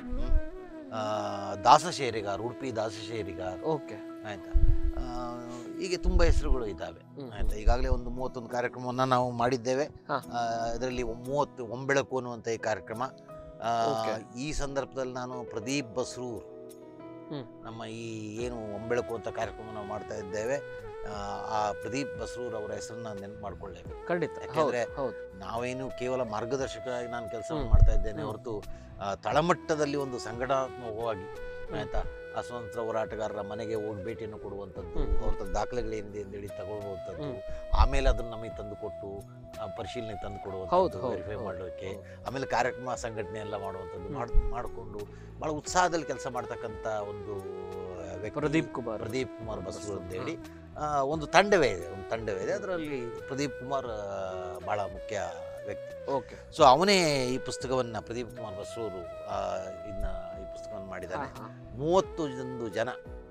ಆ, ದಾಸಶೇರಿಗಾರ್ ಉಡುಪಿ ದಾಸಶೇರಿಗಾರ್ ಓಕೆ ಆಯ್ತಾ ಆ, ಹೀಗೆ ತುಂಬ ಹೆಸರುಗಳು ಇದ್ದಾವೆ ಆಯ್ತಾ ಈಗಾಗಲೇ ಒಂದು ಮೂವತ್ತೊಂದು ಕಾರ್ಯಕ್ರಮವನ್ನು ನಾವು ಮಾಡಿದ್ದೇವೆ ಹಾ. ಇದರಲ್ಲಿ ಮೂವತ್ತು ಒಂಬೆಳಕು ಅನ್ನುವಂಥ ಈ ಕಾರ್ಯಕ್ರಮ ಆ, Okay. ಈ ಸಂದರ್ಭದಲ್ಲಿ ನಾನು ಪ್ರದೀಪ್ ಬಸ್ರೂರ್ ಹ್ಮ್. ನಮ್ಮ ಈ ಏನು ಒಂಬೆಳಕು ಅಂತ ಕಾರ್ಯಕ್ರಮ ನಾವು ಮಾಡ್ತಾ ಇದ್ದೇವೆ ಆ, ಆ ಪ್ರದೀಪ್ ಬಸ್ರೂರ್ ಅವರ ಹೆಸರನ್ನ ನೆನಪು ಮಾಡ್ಕೊಳ್ಳೇಬೇಕು ಖಂಡಿತ ಹೌದು ಯಾಕೆಂದ್ರೆ ಹೌದು ನಾವೇನು ಕೇವಲ ಮಾರ್ಗದರ್ಶಕರಾಗಿ ನಾನು ಕೆಲಸವನ್ನು ಹ್ಮ್. ಮಾಡ್ತಾ ಇದ್ದೇನೆ ಹ್ಮ್. ಹೊರತು ಆ, ತಳಮಟ್ಟದಲ್ಲಿ ಒಂದು ಸಂಘಟನಾತ್ಮಕವಾಗಿ ಆಯ್ತಾ ಆ ಸ್ವತಂತ್ರ ಹೋರಾಟಗಾರರ ಮನೆಗೆ ಹೋಗಿ ಭೇಟಿಯನ್ನು ಕೊಡುವಂಥದ್ದು ಹ್ಮ್. ಅವ್ರ ಹತ್ರ ದಾಖಲೆಗಳೇನಿದೆ ಅಂತೇಳಿ ತಗೊಳ್ಳುವಂಥದ್ದು ಹ್ಮ್. ಆಮೇಲೆ ಅದನ್ನ ನಮಗೆ ತಂದು ಕೊಟ್ಟು ಆ, ಪರಿಶೀಲನೆ ತಂದು ಹೌದು ಕೊಡುವಂಥದ್ದು ಹೌದು ವೆರಿಫೈ ಹೌದು, ಮಾಡೋಕ್ಕೆ ಹೌದು. ಆಮೇಲೆ ಕಾರ್ಯಕ್ರಮ ಸಂಘಟನೆ ಎಲ್ಲ ಮಾಡುವಂಥದ್ದು ಹ್ಮ್. ಮಾಡ್ ಮಾಡಿಕೊಂಡು ಭಾಳ ಉತ್ಸಾಹದಲ್ಲಿ ಕೆಲಸ ಮಾಡ್ತಕ್ಕಂಥ ಒಂದು ಆ, ವ್ಯಕ್ತಿ ಪ್ರದೀಪ್ ಕುಮಾರ್ ಪ್ರದೀಪ್ ಕುಮಾರ್ ಬಸ್ರು ಬಸ್ರು, ಅಂತೇಳಿ ಆ, ಒಂದು ತಂಡವೇ ಇದೆ ಒಂದು ತಂಡವೇ ಇದೆ ಅದರಲ್ಲಿ ಪ್ರದೀಪ್ ಕುಮಾರ್ ಆ, ಬಹಳ ಮುಖ್ಯ ವ್ಯಕ್ತಿ ಓಕೆ ಸೊ ಅವನೇ ಈ ಪುಸ್ತಕವನ್ನು ಪ್ರದೀಪ್ ಕುಮಾರ್ ಬಸ್ರೂರು ಆ, ಇದನ್ನ ಈ ಪುಸ್ತಕವನ್ನು ಮಾಡಿದ್ದಾನೆ ಮೂವತ್ತು ಒಂದು ಜನ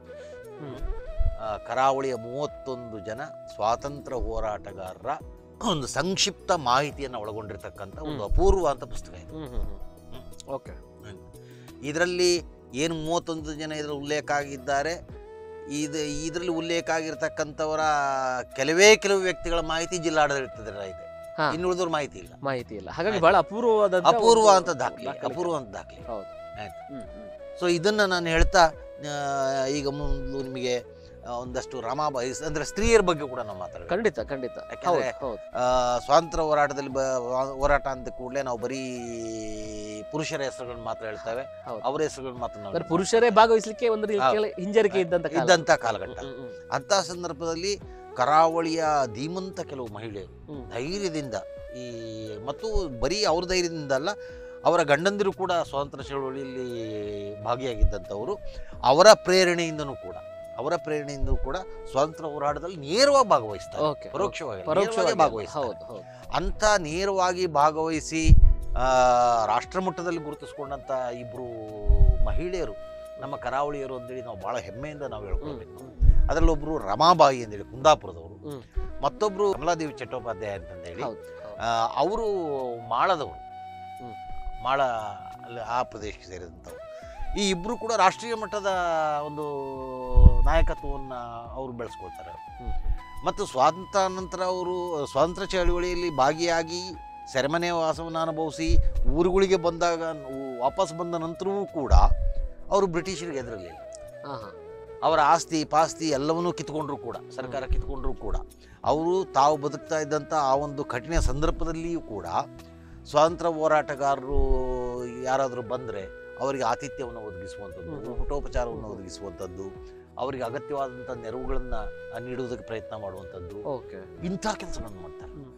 ಆ, ಕರಾವಳಿಯ ಮೂವತ್ತೊಂದು ಜನ ಸ್ವಾತಂತ್ರ್ಯ ಹೋರಾಟಗಾರರ ಒಂದು ಸಂಕ್ಷಿಪ್ತ ಮಾಹಿತಿಯನ್ನು ಒಳಗೊಂಡಿರ್ತಕ್ಕಂಥ ಒಂದು ಹ್ಮ್. ಅಪೂರ್ವ ಅಂತ ಪುಸ್ತಕ ಇದು ಓಕೆ ಇದರಲ್ಲಿ ಏನು ಮೂವತ್ತೊಂದು ಜನ ಇದರಲ್ಲಿ ಉಲ್ಲೇಖ ಆಗಿದ್ದಾರೆ ಇದು ಇದರಲ್ಲಿ ಉಲ್ಲೇಖ ಆಗಿರ್ತಕ್ಕಂಥವರ ಕೆಲವೇ ಕೆಲವು ವ್ಯಕ್ತಿಗಳ ಮಾಹಿತಿ ಜಿಲ್ಲಾಡಳಿತದ ಇದೆ ಹಾ. ಇನ್ನು ಉಳಿದವ್ರ ಮಾಹಿತಿ ಇಲ್ಲ ಮಾಹಿತಿ ಇಲ್ಲ ಹಾಗಾಗಿ ಆಯ್ತು. ಬಹಳ ಅಪೂರ್ವವಾದ ಅಪೂರ್ವ ಅಂತ ದಾಖಲೆ ಅಪೂರ್ವ ಅಂತ ದಾಖಲೆ ಹೌದು ಆಯ್ತು ಹ್ಮ್, ಹ್ಮ್. ಸೊ ಇದನ್ನು ನಾನು ಹೇಳ್ತಾ ಆ, ಈಗ ಮುಂದೆ ನಿಮಗೆ ಆ, ಒಂದಷ್ಟು ರಮಾಬಾಯಿ ಅಂದರೆ ಸ್ತ್ರೀಯರ ಬಗ್ಗೆ ಕೂಡ ನಾವು ಮಾತಾಡಬೇಕು ಖಂಡಿತ ಖಂಡಿತ ಹೌದು ಯಾಕಂದ್ರೆ- ಹೌದು ಆ, ಸ್ವಾತಂತ್ರ್ಯ ಹೋರಾಟದಲ್ಲಿ ಬ ಹೋರಾಟ ಅಂತ ಕೂಡಲೇ ನಾವು ಬರೀ ಪುರುಷರ ಹೆಸರುಗಳನ್ನ ಮಾತ್ರ ಹೇಳ್ತೇವೆ ಹೌದು. ಅವರ ಹೆಸರುಗಳನ್ನ ಮಾತ್ರ ನಾವು ಅಂದ್ರೆ ಪುರುಷರೇ ಭಾಗವಹಿಸಲಿಕ್ಕೆ ಒಂದು ರೀತಿಯಲ್ಲಿ ಹಿಂಜರಿಕೆ ಇದ್ದಂತ ಕಾಲ. ಇದ್ದಂಥ ಕಾಲಘಟ್ಟ ಹ್ಮ್, ಹ್ಮ್, ಅಂಥ ಸಂದರ್ಭದಲ್ಲಿ ಕರಾವಳಿಯ ಧೀಮಂತ ಕೆಲವು ಮಹಿಳೆಯರು ಹ್ಮ್. ಧೈರ್ಯದಿಂದ ಈ ಮತ್ತು ಬರೀ ಅವ್ರ ಧೈರ್ಯದಿಂದ ಅಲ್ಲ ಅವರ ಗಂಡಂದಿರು ಕೂಡ ಸ್ವಾತಂತ್ರ್ಯ ಚಳವಳಿಯಲ್ಲಿ ಭಾಗಿಯಾಗಿದ್ದಂಥವರು ಅವರ ಪ್ರೇರಣೆಯಿಂದನೂ ಕೂಡ ಅವರ ಪ್ರೇರಣೆಯಿಂದ ಕೂಡ ಸ್ವಾತಂತ್ರ್ಯ ಹೋರಾಟದಲ್ಲಿ ನೇರವಾಗಿ ಭಾಗವಹಿಸ್ತಾರೆ ಓಕೆ ಪರೋಕ್ಷವಾಗಿ ಪರೋಕ್ಷವಾಗಿ ನೇರವಾಗಿ ಭಾಗವಹಿಸ್ತಾರೆ ಹೌದು ಹೌದು ಅಂಥ ನೇರವಾಗಿ ಭಾಗವಹಿಸಿ ಆ, ರಾಷ್ಟ್ರಮಟ್ಟದಲ್ಲಿ ಗುರುತಿಸ್ಕೊಂಡಂಥ ಇಬ್ಬರು ಮಹಿಳೆಯರು ನಮ್ಮ ಕರಾವಳಿಯರು ಅಂತೇಳಿ ನಾವು ಭಾಳ ಹೆಮ್ಮೆಯಿಂದ ನಾವು ಹ್ಮ್, ಹೇಳ್ಕೊಳ್ಬೇಕು ಹ್ಮ್, ಅದರಲ್ಲಿ ಒಬ್ಬರು ರಮಾಬಾಯಿ ಅಂತೇಳಿ ಕುಂದಾಪುರದವರು ಹ್ಮ್. ಮತ್ತೊಬ್ಬರು ಕಮಲಾದೇವಿ ಚಟ್ಟೋಪಾಧ್ಯಾಯ ಅಂತಂದೇಳಿ ಹೌದು ಹೌದು. ಅವರು ಮಾಳದವರು ಹ್ಮ್. ಮಾಳ ಅಲ್ಲಿ ಆ ಪ್ರದೇಶಕ್ಕೆ ಸೇರಿದಂಥವ್ರು ಈ ಇಬ್ಬರು ಕೂಡ ರಾಷ್ಟ್ರೀಯ ಮಟ್ಟದ ಒಂದು ನಾಯಕತ್ವವನ್ನು ಅವರು ಬೆಳೆಸ್ಕೊಳ್ತಾರೆ ಹ್ಮ್. ಮತ್ತು ಸ್ವಾತಂತ್ರ್ಯ ನಂತರ ಅವರು ಸ್ವಾತಂತ್ರ್ಯ ಚಳವಳಿಯಲ್ಲಿ ಭಾಗಿಯಾಗಿ ಸೆರೆಮನೆ ವಾಸವನ್ನು ಅನುಭವಿಸಿ ಊರುಗಳಿಗೆ ಬಂದಾಗ ವಾಪಸ್ ಬಂದ ನಂತರವೂ ಕೂಡ ಅವರು ಬ್ರಿಟಿಷರಿಗೆ ಎದುರಲಿಲ್ಲ ಹಾ, ಹಾ. ಅವರ ಆಸ್ತಿ ಪಾಸ್ತಿ ಎಲ್ಲವನ್ನೂ ಕಿತ್ಕೊಂಡ್ರು ಕೂಡ ಸರ್ಕಾರ ಕಿತ್ಕೊಂಡ್ರು ಕೂಡ ಅವರು ತಾವು ಬದುಕ್ತಾ ಇದ್ದಂಥ ಆ ಒಂದು ಕಠಿಣ ಸಂದರ್ಭದಲ್ಲಿಯೂ ಕೂಡ ಸ್ವಾತಂತ್ರ್ಯ ಹೋರಾಟಗಾರರು ಯಾರಾದರೂ ಬಂದರೆ ಅವರಿಗೆ ಆತಿಥ್ಯವನ್ನು ಒದಗಿಸುವಂಥದ್ದು ಹ್ಮ್. ಊಟೋಪಚಾರವನ್ನು ಒದಗಿಸುವಂಥದ್ದು ಅವರಿಗೆ ಅಗತ್ಯವಾದಂಥ ನೆರವುಗಳನ್ನು ನೀಡುವುದಕ್ಕೆ ಪ್ರಯತ್ನ ಮಾಡುವಂಥದ್ದು ಓಕೆ ಇಂಥ ಕೆಲಸಗಳನ್ನು ಮಾಡ್ತಾರೆ ಹ್ಮ್.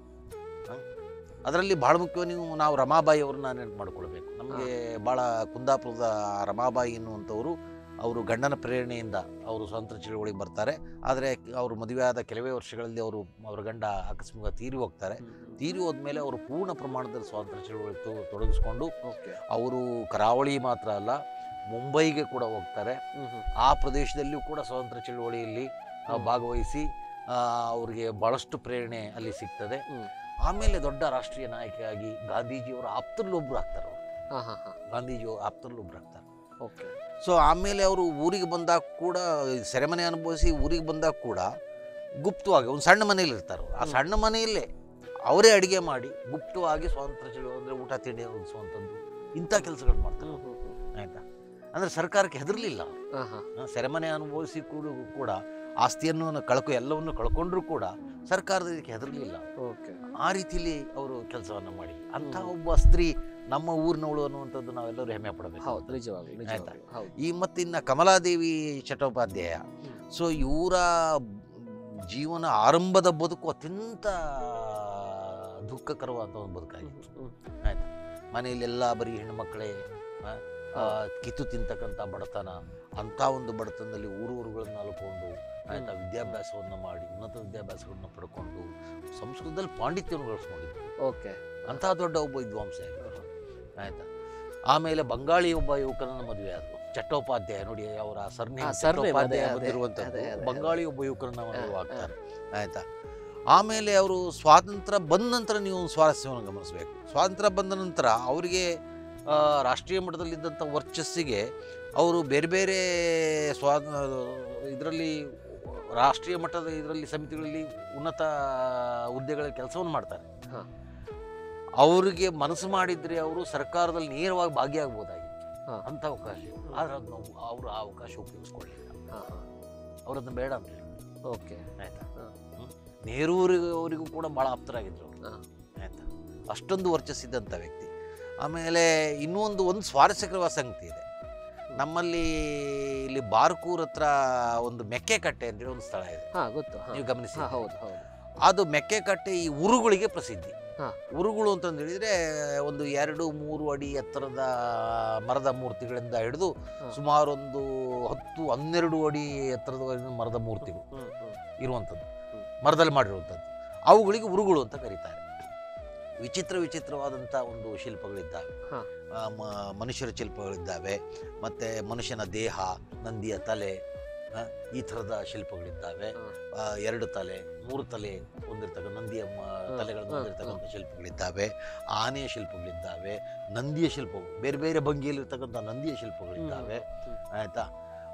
ಅದರಲ್ಲಿ ಭಾಳ ಮುಖ್ಯವಾಗಿ ನೀವು ನಾವು ರಮಾಬಾಯಿ ಅವ್ರನ್ನ ನೆನಪು ಮಾಡ್ಕೊಳ್ಬೇಕು ನಮಗೆ ಭಾಳ ಕುಂದಾಪುರದ ರಮಾಬಾಯಿ ಎನ್ನುವಂಥವರು ಅವರು ಗಂಡನ ಪ್ರೇರಣೆಯಿಂದ ಅವರು ಸ್ವಾತಂತ್ರ್ಯ ಚಳವಳಿಗೆ ಬರ್ತಾರೆ ಆದರೆ ಅವರು ಮದುವೆಯಾದ ಕೆಲವೇ ವರ್ಷಗಳಲ್ಲಿ ಅವರು ಅವರ ಗಂಡ ಆಕಸ್ಮಿಕ ತೀರಿ ಹೋಗ್ತಾರೆ ತೀರಿ ಹೋದ್ಮೇಲೆ ಅವರು ಪೂರ್ಣ ಪ್ರಮಾಣದಲ್ಲಿ ಸ್ವಾತಂತ್ರ್ಯ ಚಳವಳಿ ತೊ- ತೊಡಗಿಸ್ಕೊಂಡು ಓಕೆ ಅವರು ಕರಾವಳಿ ಮಾತ್ರ ಅಲ್ಲ ಮುಂಬೈಗೆ ಕೂಡ ಹೋಗ್ತಾರೆ ಹ್ಮ್, ಹ್ಮ್. ಆ ಪ್ರದೇಶದಲ್ಲಿಯೂ ಕೂಡ ಸ್ವಾತಂತ್ರ್ಯ ಚಳವಳಿಯಲ್ಲಿ ಆ, ಹ್ಮ್. ಭಾಗವಹಿಸಿ ಆ, ಅವರಿಗೆ ಭಾಳಷ್ಟು ಪ್ರೇರಣೆ ಅಲ್ಲಿ ಸಿಗ್ತದೆ ಹ್ಮ್. ಆಮೇಲೆ ದೊಡ್ಡ ರಾಷ್ಟ್ರೀಯ ನಾಯಕಿಯಾಗಿ ಗಾಂಧೀಜಿಯವರ ಆಪ್ತರಲ್ಲೊಬ್ರು ಆಗ್ತಾರೆ ಅವರು ಹಾ, ಹಾ, ಹಾ. ಗಾಂಧೀಜಿಯವರು ಆಪ್ತರಲ್ಲೊಬ್ರು ಆಗ್ತಾರೆ ಓಕೆ ಸೊ ಆಮೇಲೆ ಅವರು ಊರಿಗೆ ಬಂದಾಗ ಕೂಡ ಸೆರೆಮನೆ ಅನುಭವಿಸಿ ಊರಿಗೆ ಬಂದಾಗ ಕೂಡ ಗುಪ್ತವಾಗಿ ಒಂದು ಸಣ್ಣ ಮನೇಲಿ ಇರ್ತಾರೆ ಅವ್ರು. ಆ ಹ್ಮ್. ಸಣ್ಣ ಮನೆಯಲ್ಲೇ ಅವರೇ ಅಡಿಗೆ ಮಾಡಿ ಗುಪ್ತವಾಗಿ ಸ್ವಾತಂತ್ರ್ಯ ಚಳವಳಿ ಅಂದರೆ ಊಟ ತಿಂಡಿ ಒದಗಿಸುವಂಥದ್ದು ಇಂಥ ಕೆಲಸಗಳು ಮಾಡ್ತಾರೆ ಹ್ಮ್, ಹ್ಮ್, ಹ್ಮ್. ಆಯ್ತಾ ಅಂದರೆ ಸರ್ಕಾರಕ್ಕೆ ಹೆದರಲಿಲ್ಲ ಹಾ, ಹಾ. ಸೆರೆಮನೆ ಅನುಭವಿಸಿ ಕೂಡ ಕೂಡ ಆಸ್ತಿಯನ್ನು ಕಳ್ಕೊ ಎಲ್ಲವನ್ನು ಕಳ್ಕೊಂಡ್ರೂ ಕೂಡ ಸರ್ಕಾರದ ಇದಕ್ಕೆ ಹೆದರಲಿಲ್ಲ ಓಕೆ ಆ ರೀತಿಯಲ್ಲಿ ಅವರು ಕೆಲಸವನ್ನು ಮಾಡಿ ಅಂಥ ಹ್ಮ್. ಒಬ್ಬ ಸ್ತ್ರೀ ನಮ್ಮ ಊರಿನವಳು ಅನ್ನುವಂಥದ್ದು ನಾವೆಲ್ಲರೂ ಹೆಮ್ಮೆ ಪಡಬೇಕು ಹೌದು ನಿಜವಾಗ್ಲು ನಿಜವಾಗ್ಲು ಹೌದು ಈ ಮತ್ತಿನ್ನು ಕಮಲಾದೇವಿ ಚಟ್ಟೋಪಾಧ್ಯಾಯ ಹ್ಮ್. ಸೊ ಇವರ ಜೀವನ ಆರಂಭದ ಬದುಕು ಅತ್ಯಂತ ದುಃಖಕರವಾದ ಒಂದು ಬದುಕಾಗಿತ್ತು ಹ್ಮ್, ಆಯ್ತಾ ಮನೆಯಲ್ಲೆಲ್ಲ ಬರೀ ಹೆಣ್ಮಕ್ಳೇ ಆ, ಆ, ಕಿತ್ತು ತಿಂತಕ್ಕಂಥ ಬಡತನ ಅಂಥ ಒಂದು ಬಡತನದಲ್ಲಿ ಊರೂರುಗಳನ್ನು ಅಲ್ಕೊಂಡು ಆಯ್ತಾ ವಿದ್ಯಾಭ್ಯಾಸವನ್ನು ಮಾಡಿ ಉನ್ನತ ವಿದ್ಯಾಭ್ಯಾಸಗಳನ್ನು ಪಡ್ಕೊಂಡು ಸಂಸ್ಕೃತದಲ್ಲಿ ಪಾಂಡಿತ್ಯವನ್ನು ಗಳಿಸ್ಕೊಂಡಿದ್ರು ಓಕೆ ಅಂಥ ದೊಡ್ಡ ಒಬ್ಬ ವಿದ್ವಾಂಸ ಆಗಿದ್ರು ಆಯ್ತಾ ಆಮೇಲೆ ಬಂಗಾಳಿ ಒಬ್ಬ ಯುವಕನನ್ನು ಮದುವೆ ಆದರು ಚಟ್ಟೋಪಾಧ್ಯಾಯ ನೋಡಿ ಅವರ ಸರ್ನೇಮ್ ಹಾ, surname, ಚಟ್ಟೋಪಾಧ್ಯಾಯ ಅದೇ, ಅದೇ, ಬಂದಿರುವಂಥದ್ದು ಅದೇ, ಅದೇ, ಬಂಗಾಳಿ ಒಬ್ಬ ಯುವಕರನ್ನ ಮದುವೆ ಹಾ, ಆಗ್ತಾರೆ ಆಯ್ತಾ ಆಮೇಲೆ ಅವರು ಸ್ವಾತಂತ್ರ್ಯ ಬಂದ ನಂತರ ನೀವು ಒಂದು ಸ್ವಾರಸ್ಯವನ್ನು ಗಮನಿಸಬೇಕು ಸ್ವಾತಂತ್ರ್ಯ ಬಂದ ನಂತರ ಅವರಿಗೆ ಆ, ರಾಷ್ಟ್ರೀಯ ಮಟ್ಟದಲ್ಲಿದ್ದಂಥ ವರ್ಚಸ್ಸಿಗೆ ಅವರು ಬೇರೆ ಬೇರೆ ಸ್ವಾ ಇದರಲ್ಲಿ ರಾಷ್ಟ್ರೀಯ ಮಟ್ಟದ ಇದರಲ್ಲಿ ಸಮಿತಿಗಳಲ್ಲಿ ಉನ್ನತ ಹುದ್ದೆಗಳ ಕೆಲಸವನ್ನು ಮಾಡ್ತಾರೆ ಹಾ. ಅವರಿಗೆ ಮನಸ್ಸು ಮಾಡಿದ್ರೆ ಅವರು ಸರ್ಕಾರದಲ್ಲಿ ನೇರವಾಗಿ ಭಾಗಿಯಾಗ್ಬೋದಾಗಿತ್ತು ಹಾ. ಅಂಥ ಅವಕಾಶ ಆದರೆ ಅದನ್ನು ಅವರು ಆ ಅವಕಾಶ ಉಪಯೋಗಿಸ್ಕೊಳ್ಳಿಲ್ಲ ಹಾ, ಹಾ. ಅವರದನ್ನು ಬೇಡ ಅಂತ ಹೇಳಿ ಓಕೆ ಆಯ್ತಾ ಹಾ. ನೆಹರೂರಿಗೆ ಅವರಿಗೂ ಕೂಡ ಭಾಳ ಆಪ್ತರಾಗಿದ್ರು ಅವರು ಹಾ. ಆಯ್ತಾ ಅಷ್ಟೊಂದು ವರ್ಚಸ್ಸಿದ್ದಂಥ ವ್ಯಕ್ತಿ ಆಮೇಲೆ ಇನ್ನೂ ಒಂದು ಒಂದು ಸ್ವಾರಸ್ಯಕರವಾದ ಸಂಗತಿ ಇದೆ ನಮ್ಮಲ್ಲಿ ಇಲ್ಲಿ ಬಾರ್ಕೂರ್ ಹತ್ರ ಒಂದು ಮೆಕ್ಕೆಕಟ್ಟೆ ಅಂತೇಳಿ ಒಂದು ಸ್ಥಳ ಇದೆ ಹಾ ಗೊತ್ತು ಹಾ. ನೀವು ಗಮನಿಸಿ ಹಾ, ಹೌದು ಹೌದು ಅದು ಮೆಕ್ಕೆಕಟ್ಟೆ ಈ ಉರುಗಳಿಗೆ ಪ್ರಸಿದ್ಧಿ ಹಾ. ಉರುಗಳು ಅಂತಂದು ಹೇಳಿದ್ರೆ ಒಂದು ಎರಡು ಮೂರು ಅಡಿ ಎತ್ತರದ ಮರದ ಮೂರ್ತಿಗಳಿಂದ ಹಿಡಿದು ಹಾ. ಸುಮಾರು ಒಂದು ಹತ್ತು ಹನ್ನೆರಡು ಅಡಿ ಎತ್ತರದ ಮರದ ಮೂರ್ತಿಗಳು ಹ್ಮ್, ಹ್ಮ್. ಇರುವಂಥದ್ದು ಹ್ಮ್. ಮರದಲ್ಲಿ ಮಾಡಿರುವಂಥದ್ದು ಅವುಗಳಿಗೆ ಉರುಗಳು ಅಂತ ಕರೀತಾರೆ ವಿಚಿತ್ರ ವಿಚಿತ್ರವಾದಂಥ ಒಂದು ಶಿಲ್ಪಗಳಿದ್ದಾವೆ ಹಾ. ಆ, ಮ- ಮನುಷ್ಯರ ಶಿಲ್ಪಗಳಿದ್ದಾವೆ ಮತ್ತು ಮನುಷ್ಯನ ದೇಹ ನಂದಿಯ ತಲೆ ಆ, ಈ ಥರದ ಶಿಲ್ಪಗಳಿದ್ದಾವೆ ಹಾ. ಆ, ಎರಡು ತಲೆ ಮೂರು ತಲೆ ಹೊಂದಿರ್ತಕ್ಕಂಥ ನಂದಿಯ ಮ- ಹಾ, ತಲೆಗಳನ್ನು ಹಾ, ಹೊಂದಿರತಕ್ಕಂಥ ಶಿಲ್ಪಗಳಿದ್ದಾವೆ ಆನೆಯ ಶಿಲ್ಪಗಳಿದ್ದಾವೆ ನಂದಿಯ ಶಿಲ್ಪಗಳು ಬೇರೆ ಬೇರೆ ಭಂಗಿಯಲ್ಲಿರ್ತಕ್ಕಂಥ ನಂದಿಯ ಶಿಲ್ಪಗಳಿದ್ದಾವೆ ಹ್ಮ್. ಆಯಿತಾ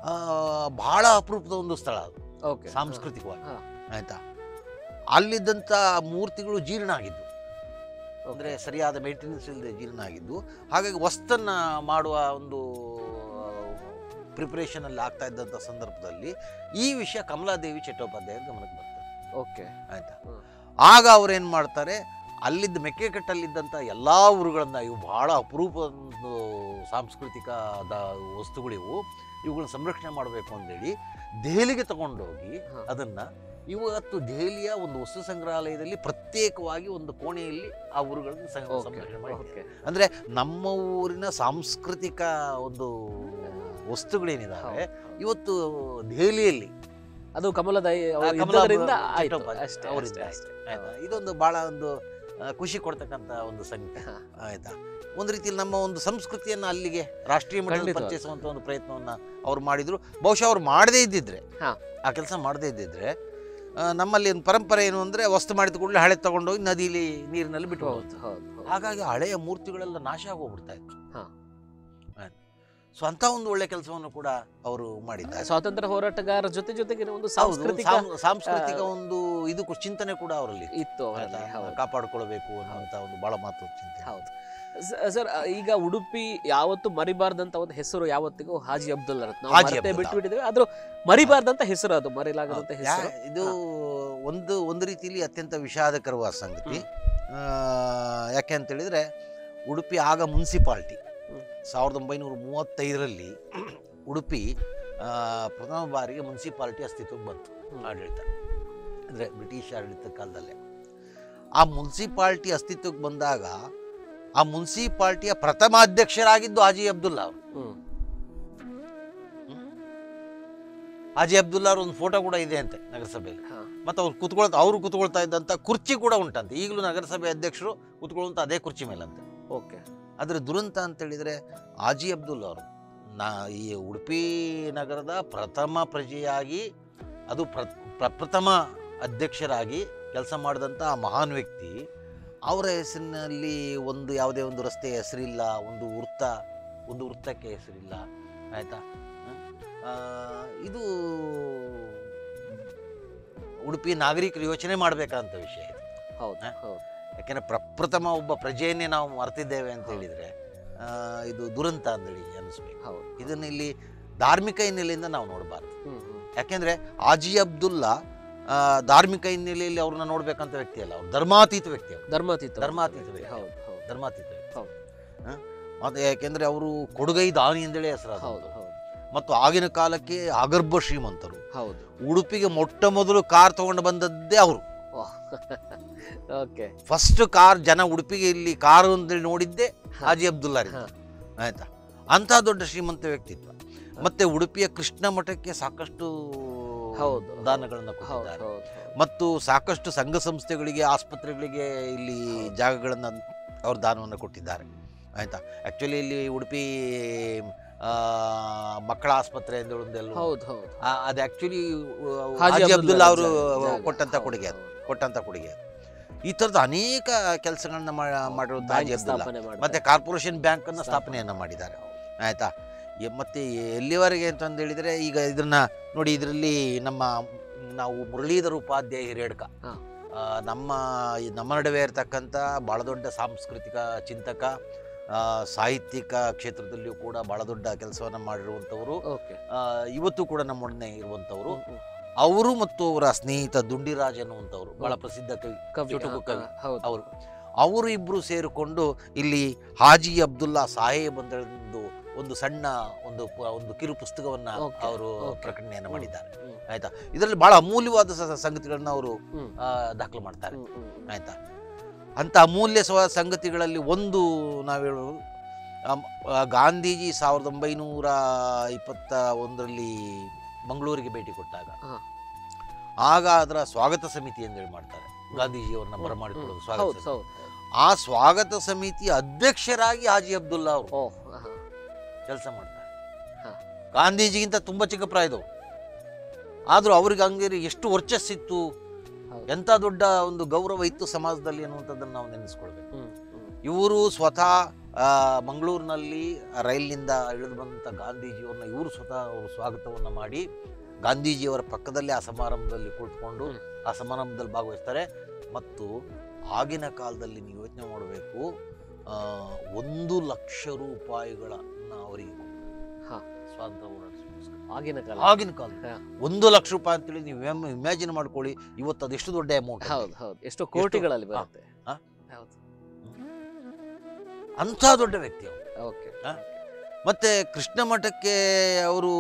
ಭಾಳ ಅಪರೂಪದ ಒಂದು ಸ್ಥಳ ಅದು ಓಕೆ ಸಾಂಸ್ಕೃತಿಕವಾಗಿ ಹಾ. ಆಯಿತಾ ಅಲ್ಲಿದ್ದಂಥ ಮೂರ್ತಿಗಳು ಜೀರ್ಣ ಆಗಿದ್ದು ಅಂದರೆ ಸರಿಯಾದ ಮೇಂಟೆನೆನ್ಸ್ ಇಲ್ಲದೆ ಜೀರ್ಣ ಆಗಿದ್ದು ಹಾಗಾಗಿ ವಸ್ತನ್ನು ಮಾಡುವ ಒಂದು ಪ್ರಿಪ್ರೇಷನಲ್ಲಿ ಆಗ್ತಾ ಇದ್ದಂಥ ಸಂದರ್ಭದಲ್ಲಿ ಈ ವಿಷಯ ಕಮಲಾದೇವಿ ಚಟ್ಟೋಪಾಧ್ಯಾಯರ ಗಮನಕ್ಕೆ ಬರ್ತದೆ ಓಕೆ ಆಯ್ತಾ ಹ್ಮ್. ಆಗ ಅವ್ರೇನು ಮಾಡ್ತಾರೆ ಅಲ್ಲಿದ್ದ ಮೆಕ್ಕೆಕಟ್ಟಲ್ಲಿದ್ದಂಥ ಎಲ್ಲ ಊರುಗಳನ್ನ ಇವು ಬಹಳ ಅಪರೂಪದ ಒಂದು ಸಾಂಸ್ಕೃತಿಕ ದ ವಸ್ತುಗಳಿವು ಇವುಗಳನ್ನ ಸಂರಕ್ಷಣೆ ಮಾಡಬೇಕು ಅಂತೇಳಿ ದೆಹಲಿಗೆ ತಗೊಂಡೋಗಿ ಹಾ. ಅದನ್ನು ಇವತ್ತು ದೆಹಲಿಯ ಒಂದು ವಸ್ತು ಸಂಗ್ರಹಾಲಯದಲ್ಲಿ ಪ್ರತ್ಯೇಕವಾಗಿ ಒಂದು ಕೋಣೆಯಲ್ಲಿ ಆ ಊರುಗಳನ್ನು ಸಂ- ಓಕೆ ಸಂರಕ್ಷಣೆ ಮಾಡಿ ಓಕೆ ಅಂದರೆ ನಮ್ಮ ಊರಿನ ಸಾಂಸ್ಕೃತಿಕ ಒಂದು ವಸ್ತುಗಳೇನಿದಾವೆ ಇವತ್ತು ದೆಹಲಿಯಲ್ಲಿ ಅದು ಕಮಲದಾಯಿ ಅವರು ಆ, ಕಮಲಾ ಇದ್ದದರಿಂದ ಬ- ಆಯ್ತು ಚಟ್ಟೋಪಾಧ್ಯಾಯ ಅಷ್ಟೇ ಅವರಿಂದ ಅಷ್ಟೇ, ಆಯ್ತು. ಅಷ್ಟೇ. ಆಯ್ತಾ ಇದೊಂದು ಬಹಳ ಒಂದು ಆ, ಖುಷಿ ಕೊಡ್ತಕ್ಕಂಥ ಒಂದು ಸಂಗತಿ ಹಾ. ಆಯ್ತಾ ಒಂದು ರೀತಿಯಲ್ಲಿ ನಮ್ಮ ಒಂದು ಸಂಸ್ಕೃತಿಯನ್ನು ಅಲ್ಲಿಗೆ ರಾಷ್ಟ್ರೀಯ ಮಟ್ಟದಲ್ಲಿ ಖಂಡಿತವಾಗಿ. ಪರಿಚಯಿಸುವಂತ ಒಂದು ಪ್ರಯತ್ನವನ್ನ ಅವ್ರು ಮಾಡಿದ್ರು ಬಹುಶಃ ಅವ್ರು ಮಾಡದೇ ಇದ್ದಿದ್ರೆ ಹಾ. ಆ ಕೆಲಸ ಮಾಡದೇ ಇದ್ದಿದ್ರೆ ಆ, ನಮ್ಮಲ್ಲಿ ಒಂದು ಪರಂಪರೆ ಏನು ಅಂದ್ರೆ ವಸ್ತು ಮಾಡಿದ ಕೂಡಲೇ ಹಳೆ ತಗೊಂಡೋಗಿ ನದಿಲಿ ನೀರಿನಲ್ಲಿ ಬಿಟ್ಟು ಹೌದು ಹೌದು ಹೌದು. ಹಾಗಾಗಿ ಹಳೆಯ ಮೂರ್ತಿಗಳೆಲ್ಲ ನಾಶ ಆಗೋಗ್ಬಿಡ್ತಾ ಇತ್ತು ಹಾ. ಸೊ ಅಂತ ಒಂದು ಒಳ್ಳೆ ಕೆಲಸವನ್ನು ಕೂಡ ಅವರು ಮಾಡಿದ್ದಾರೆ ಸ್ವಾತಂತ್ರ್ಯ ಹೋರಾಟಗಾರರ ಜೊತೆ ಜೊತೆಗೆ ಒಂದು ಹೌದು ಸಾಂಸ್ಕೃತಿಕ ಸಾಂ- ಸಾಂಸ್ಕೃತಿಕ ಒಂದು ಇದು ಕು- ಚಿಂತನೆ ಕೂಡ ಅವರಲ್ಲಿ ಇತ್ತು ಅವರಲ್ಲಿ ಆಯ್ತಾ? ಹೌದು ಕಾಪಾಡಿಕೊಳ್ಬೇಕು ಅನ್ನುವಂಥ ಒಂದು ಬಹಳ ಮಹತ್ವದ ಚಿಂತನೆ ಹೌದು ಸ- ಸರ್ ಈಗ ಉಡುಪಿ ಯಾವತ್ತು ಮರಿಬಾರ್ದಂತ ಒಂದು ಹೆಸರು ಯಾವತ್ತಿಗೂ ಹಾಜಿ ಅಬ್ದುಲ್ ರತ್ ನಾವು ಹಾಜಿ ಮರೆತೇ ಅಬ್ದುಲ್ಲಾ. ಬಿಟ್ಟು ಬಿಟ್ಟಿದ್ದೇವೆ ಆದ್ರೂ ಮರಿಬಾರ್ದಂತ ಹೆಸರು ಅದು ಮರಿಲಾಗದಂತ ಯಾ- ಹೆಸರು ಇದು ಒಂದು ಒಂದು ರೀತಿಯಲ್ಲಿ ಅತ್ಯಂತ ವಿಷಾದಕರವಾದ ಸಂಗತಿ ಆ, ಯಾಕೆ ಅಂತ ಹೇಳಿದ್ರೆ ಉಡುಪಿ ಆಗ ಮುನ್ಸಿಪಾಲ್ಟಿ ಹ್ಮ್. ಸಾವಿರದ ಒಂಬೈನೂರ ಮೂವತ್ತೈದರಲ್ಲಿ ಉಡುಪಿ ಆ, ಪ್ರಥಮ ಬಾರಿಗೆ ಮುನ್ಸಿಪಾಲ್ಟಿ ಅಸ್ತಿತ್ವಕ್ಕೆ ಬಂತು ಹ್ಮ್. ಆಡಳಿತ ಅಂದರೆ ಬ್ರಿಟಿಷ್ ಆಡಳಿತ ಕಾಲದಲ್ಲೇ ಆ ಮುನ್ಸಿಪಾಲ್ಟಿ ಅಸ್ತಿತ್ವಕ್ಕೆ ಬಂದಾಗ ಆ ಮುನ್ಸಿಪಾಲ್ಟಿಯ ಪ್ರಥಮ ಅಧ್ಯಕ್ಷರಾಗಿದ್ದು ಹಾಜಿ ಅಬ್ದುಲ್ಲಾ ಅವರು ಹ್ಮ್. ಹಾಜಿ ಅಬ್ದುಲ್ಲಾ ಅವ್ರ ಒಂದು ಫೋಟೋ ಕೂಡ ಇದೆ ಅಂತೆ ನಗರಸಭೆಯಲ್ಲಿ ಹಾ. ಮತ್ತು ಅವ್ರು ಕುತ್ಕೊಳ್ತಾ ಅವರು ಕುತ್ಕೊಳ್ತಾ ಇದ್ದಂಥ ಕುರ್ಚಿ ಕೂಡ ಉಂಟಂತೆ ಈಗಲೂ ನಗರಸಭೆ ಅಧ್ಯಕ್ಷರು ಕುತ್ಕೊಳ್ಳುವಂಥ ಅದೇ ಕುರ್ಚಿ ಮೇಲಂತೆ ಓಕೆ ಅದರ ದುರಂತ ಅಂತ ಹೇಳಿದರೆ ಹಾಜಿ ಅಬ್ದುಲ್ ಅವರು ನಾ ಈ ಉಡುಪಿ ನಗರದ ಪ್ರಥಮ ಪ್ರಜೆಯಾಗಿ ಅದು ಪ್ರ ಪ್ರಪ್ರಥಮ ಅಧ್ಯಕ್ಷರಾಗಿ ಕೆಲಸ ಮಾಡಿದಂಥ ಆ ಮಹಾನ್ ವ್ಯಕ್ತಿ ಅವರ ಹೆಸರಿನಲ್ಲಿ ಒಂದು ಯಾವುದೇ ಒಂದು ರಸ್ತೆ ಹೆಸರಿಲ್ಲ ಒಂದು ವೃತ್ತ ಒಂದು ವೃತ್ತಕ್ಕೆ ಹೆಸರಿಲ್ಲ ಆಯಿತಾ ಇದು ಉಡುಪಿ ನಾಗರಿಕರು ಯೋಚನೆ ಮಾಡಬೇಕಂತ ವಿಷಯ ಇದು ಹೌದು ಹಾ? ಹೌದು ಯಾಕೆಂದರೆ ಪ್ರಪ್ರಥಮ ಒಬ್ಬ ಪ್ರಜೆಯನ್ನೇ ನಾವು ಮರ್ತಿದ್ದೇವೆ ಅಂತ ಹೇಳಿದರೆ ಇದು ದುರಂತ ಅಂತೇಳಿ ಅನಿಸ್ಬೇಕು ಹೌದು ಇದನ್ನು ಇಲ್ಲಿ ಧಾರ್ಮಿಕ ಹಿನ್ನೆಲೆಯಿಂದ ನಾವು ನೋಡಬಾರ್ದು ಹ್ಮ್ ಹ್ಮ್ ಯಾಕೆಂದರೆ ಆಜಿ ಅಬ್ದುಲ್ಲಾ ಆ, ಧಾರ್ಮಿಕ ಹಿನ್ನೆಲೆಯಲ್ಲಿ ಅವ್ರನ್ನ ನೋಡ್ಬೇಕಂತ ವ್ಯಕ್ತಿ ಅಲ್ಲ ಅವ್ರು ಧರ್ಮಾತೀತ ವ್ಯಕ್ತಿ ಅವರು ಧರ್ಮಾತೀತ ಧರ್ಮಾತೀತ ವ್ಯಕ್ತಿ. ಹೌದು ಹೌದು ಧರ್ಮಾತೀತ ವ್ಯಕ್ತಿ ಹೌದು. ಹ? ಮತ್ತೆ ಯಾಕೆಂದರೆ ಅವರು ಕೊಡುಗೈ ದಾನಿ ಅಂತೇಳಿ ಹೆಸರಾದ ಹೌದು ಹೌದು ಮತ್ತು ಆಗಿನ ಕಾಲಕ್ಕೆ ಅಗರ್ಭ ಶ್ರೀಮಂತರು ಹೌದು ಉಡುಪಿಗೆ ಮೊಟ್ಟ ಮೊದಲು ಕಾರ್ ತಗೊಂಡು ಬಂದದ್ದೇ ಅವರು ಓಕೆ ಫಸ್ಟ್ ಕಾರ್ ಜನ ಉಡುಪಿಗೆ ಇಲ್ಲಿ ಕಾರು ಅಂತೇಳಿ ನೋಡಿದ್ದೆ ಹಾ. ಹಾಜಿ ಅಬ್ದುಲ್ಲಾ ಹಾ. ಆಯ್ತಾ ಅಂಥ ದೊಡ್ಡ ಶ್ರೀಮಂತ ವ್ಯಕ್ತಿತ್ವ ಮತ್ತೆ ಉಡುಪಿಯ ಕೃಷ್ಣ ಮಠಕ್ಕೆ ಸಾಕಷ್ಟು ಹೌದು. ದಾನಗಳನ್ನು ಹೌದು ಕೊಟ್ಟಿದ್ದಾರೆ ಹೌದು ಹೌದು. ಮತ್ತು ಸಾಕಷ್ಟು ಸಂಘ ಸಂಸ್ಥೆಗಳಿಗೆ ಆಸ್ಪತ್ರೆಗಳಿಗೆ ಇಲ್ಲಿ ಹೌದು. ಜಾಗಗಳನ್ನು ಅವರು ದಾನವನ್ನು ಕೊಟ್ಟಿದ್ದಾರೆ ಆಯ್ತಾ ಆ್ಯಕ್ಚುಲಿ ಇಲ್ಲಿ ಉಡುಪಿ ಆ, ಮಕ್ಕಳ ಆಸ್ಪತ್ರೆ ಅಂತ ಒಂದೆಲ್ಲ ಹೌದು ಹೌದು ಆ- ಅದು ಆ್ಯಕ್ಚುಲಿ ಹಾಜಿ ಹಾಜಿ ಅಬ್ದುಲ್ಲಾ ಅವರು ಜಾಗ. ಕೊಟ್ಟಂಥ ಹೌದು, ಕೊಡುಗೆ ಅದು ಹೌದು. ಕೊಟ್ಟಂಥ ಕೊಡುಗೆ ಅದು ಈ ಥರದ ಅನೇಕ ಕೆಲಸಗಳನ್ನ ಮಾಡಿರುವಂಥ ಹಾಜಿ ಬ್ಯಾಂಕ್ ಅಬ್ದುಲ್ಲಾ ಸ್ಥಾಪನೆ ಮಾಡ್ತಾರೆ. ಮತ್ತೆ ಕಾರ್ಪೊರೇಷನ್ ಬ್ಯಾಂಕನ್ನು ಸ್ಥಾಪನೆ. ಸ್ಥಾಪನೆಯನ್ನು ಮಾಡಿದ್ದಾರೆ ಆಯಿತಾ ಮತ್ತೆ ಎಲ್ಲಿವರೆಗೆ ಅಂತಂದು ಹೇಳಿದರೆ ಈಗ ಇದನ್ನ ನೋಡಿ ಇದರಲ್ಲಿ ನಮ್ಮ ನಾವು ಮುರಳೀಧರ ಉಪಾಧ್ಯಾಯ ಹಿರೇಡ್ಕ ಹಾ. ಆ, ನಮ್ಮ ಈ ನಮ್ಮ ನಡುವೆ ಇರತಕ್ಕಂಥ ಭಾಳ ದೊಡ್ಡ ಸಾಂಸ್ಕೃತಿಕ ಚಿಂತಕ ಆ, ಸಾಹಿತ್ಯಿಕ ಕ್ಷೇತ್ರದಲ್ಲಿಯೂ ಕೂಡ ಭಾಳ ದೊಡ್ಡ ಕೆಲಸವನ್ನು ಮಾಡಿರುವಂಥವರು ಓಕೆ ಆ, ಇವತ್ತು ಕೂಡ ನಮ್ಮೊಡನೆ ಇರುವಂಥವರು ಹ್ಮ್, ಹ್ಮ್. ಅವರು ಮತ್ತು ಅವರ ಸ್ನೇಹಿತ ದುಂಡಿರಾಜ್ ಅನ್ನುವಂಥವ್ರು ಭಾಳ ಹ್ಮ್. ಪ್ರಸಿದ್ಧ ಕವಿ ಕವಿ ಚುಟುಕು ಹಾ, ಕವಿ. ಹಾ, ಹೌದು ಅವರು ಅವರು ಇಬ್ಬರು ಸೇರಿಕೊಂಡು ಇಲ್ಲಿ ಹಾಜಿ ಅಬ್ದುಲ್ಲಾ ಸಾಹೇಬ್ ಅಂತ ಒಂದು ಒಂದು ಸಣ್ಣ ಒಂದು ಪ- ಒಂದು ಕಿರು ಪುಸ್ತಕವನ್ನ Okay, ಅವರು okay. ಪ್ರಕಟಣೆಯನ್ನು ಹ್ಮ್. ಮಾಡಿದ್ದಾರೆ ಹ್ಮ್, ಆಯ್ತಾ ಇದರಲ್ಲಿ ಬಹಳ ಅಮೂಲ್ಯವಾದ ಸ- ಸಂಗತಿಗಳನ್ನ ಅವರು ಹ್ಮ್, ಆ, ದಾಖಲು ಮಾಡ್ತಾರೆ ಹ್ಮ್, ಹ್ಮ್, ಹ್ಮ್. ಆಯ್ತಾ ಅಂತ ಅಮೂಲ್ಯ ಸ್ವ ಸಂಗತಿಗಳಲ್ಲಿ ಒಂದು ನಾವು ಹೇಳೋದು ಆಮ್, ಆ, ಗಾಂಧೀಜಿ ಸಾವಿರದ ಒಂಬೈನೂರ ಇಪ್ಪತ್ತ ಒಂದರಲ್ಲಿ ಮಂಗಳೂರಿಗೆ ಭೇಟಿ ಕೊಟ್ಟಾಗ ಹಾ. ಆಗ ಅದರ ಸ್ವಾಗತ ಸಮಿತಿ ಅಂತೇಳಿ ಮಾಡ್ತಾರೆ ಗಾಂಧೀಜಿಯವರನ್ನ ಬರಮಾಡಿಕೊಳ್ಳೋದು ಹ್ಮ್, ಸ್ವಾಗತ ಹೌದು ಸಮಿತಿ. ಹೌದು ಆ ಸ್ವಾಗತ ಸಮಿತಿಯ ಅಧ್ಯಕ್ಷರಾಗಿ ಹಾಜಿ ಅಬ್ದುಲ್ಲಾ ಅವರು ಓ ಹಾ, ಕೆಲಸ ಮಾಡ್ತಾರೆ ಹಾ. ಗಾಂಧೀಜಿಗಿಂತ ತುಂಬ ಚಿಕ್ಕ ಪ್ರಾಯದವರು ಆದರೂ ಅವ್ರಿಗೆ ಹಂಗೆ ಎಷ್ಟು ವರ್ಚಸ್ಸಿತ್ತು ಹೌದು. ಎಂಥ ದೊಡ್ಡ ಒಂದು ಗೌರವ ಇತ್ತು ಸಮಾಜದಲ್ಲಿ ಅನ್ನುವಂಥದ್ದನ್ನು ನಾವು ನೆನೆಸ್ಕೊಳ್ಬೇಕು ಹ್ಮ್, ಹ್ಮ್. ಇವರು ಸ್ವತಃ ಆ, ಮಂಗಳೂರಿನಲ್ಲಿ ರೈಲಿನಿಂದ ಇಳಿದು ಬಂದಂಥ ಗಾಂಧೀಜಿಯವ್ರನ್ನ ಇವರು ಸ್ವತಃ ಅವರು ಸ್ವಾಗತವನ್ನು ಮಾಡಿ ಗಾಂಧೀಜಿಯವರ ಪಕ್ಕದಲ್ಲೇ ಆ ಸಮಾರಂಭದಲ್ಲಿ ಕುಳಿತುಕೊಂಡು ಹ್ಮ್. ಆ ಸಮಾರಂಭದಲ್ಲಿ ಭಾಗವಹಿಸ್ತಾರೆ ಮತ್ತು ಆಗಿನ ಕಾಲದಲ್ಲಿ ನೀವು ಯೋಚನೆ ಮಾಡಬೇಕು ಒಂದು ಲಕ್ಷ ರೂಪಾಯಿಗಳನ್ನ ಅವರಿಗೆ ಹಾ. ಸ್ವಾತಂತ್ರ್ಯ ಹೋರಾಟ ಆಗಿನ ಕಾಲ ಆಗಿನ ಕಾಲ ಹಾ. ಒಂದು ಲಕ್ಷ ರೂಪಾಯಿ ಅಂತೇಳಿ ನೀವು ಇಮ್ಯಾಜಿನ್ ಮಾಡ್ಕೊಳ್ಳಿ ಇವತ್ತು ಅದೆಷ್ಟು ದೊಡ್ಡ ಅಮೌಂಟ್ ಹೌದು ಹೌದು ಎಷ್ಟೋ ಕೋಟಿಗಳಲ್ಲಿ ಹಾ. ಬರುತ್ತೆ ಹಾ. ಹೌದು ಅಂಥ ದೊಡ್ಡ ವ್ಯಕ್ತಿ ಅವರು ಓಕೆ ಹಾ? ಮತ್ತೆ ಕೃಷ್ಣ ಮಠಕ್ಕೆ ಅವರು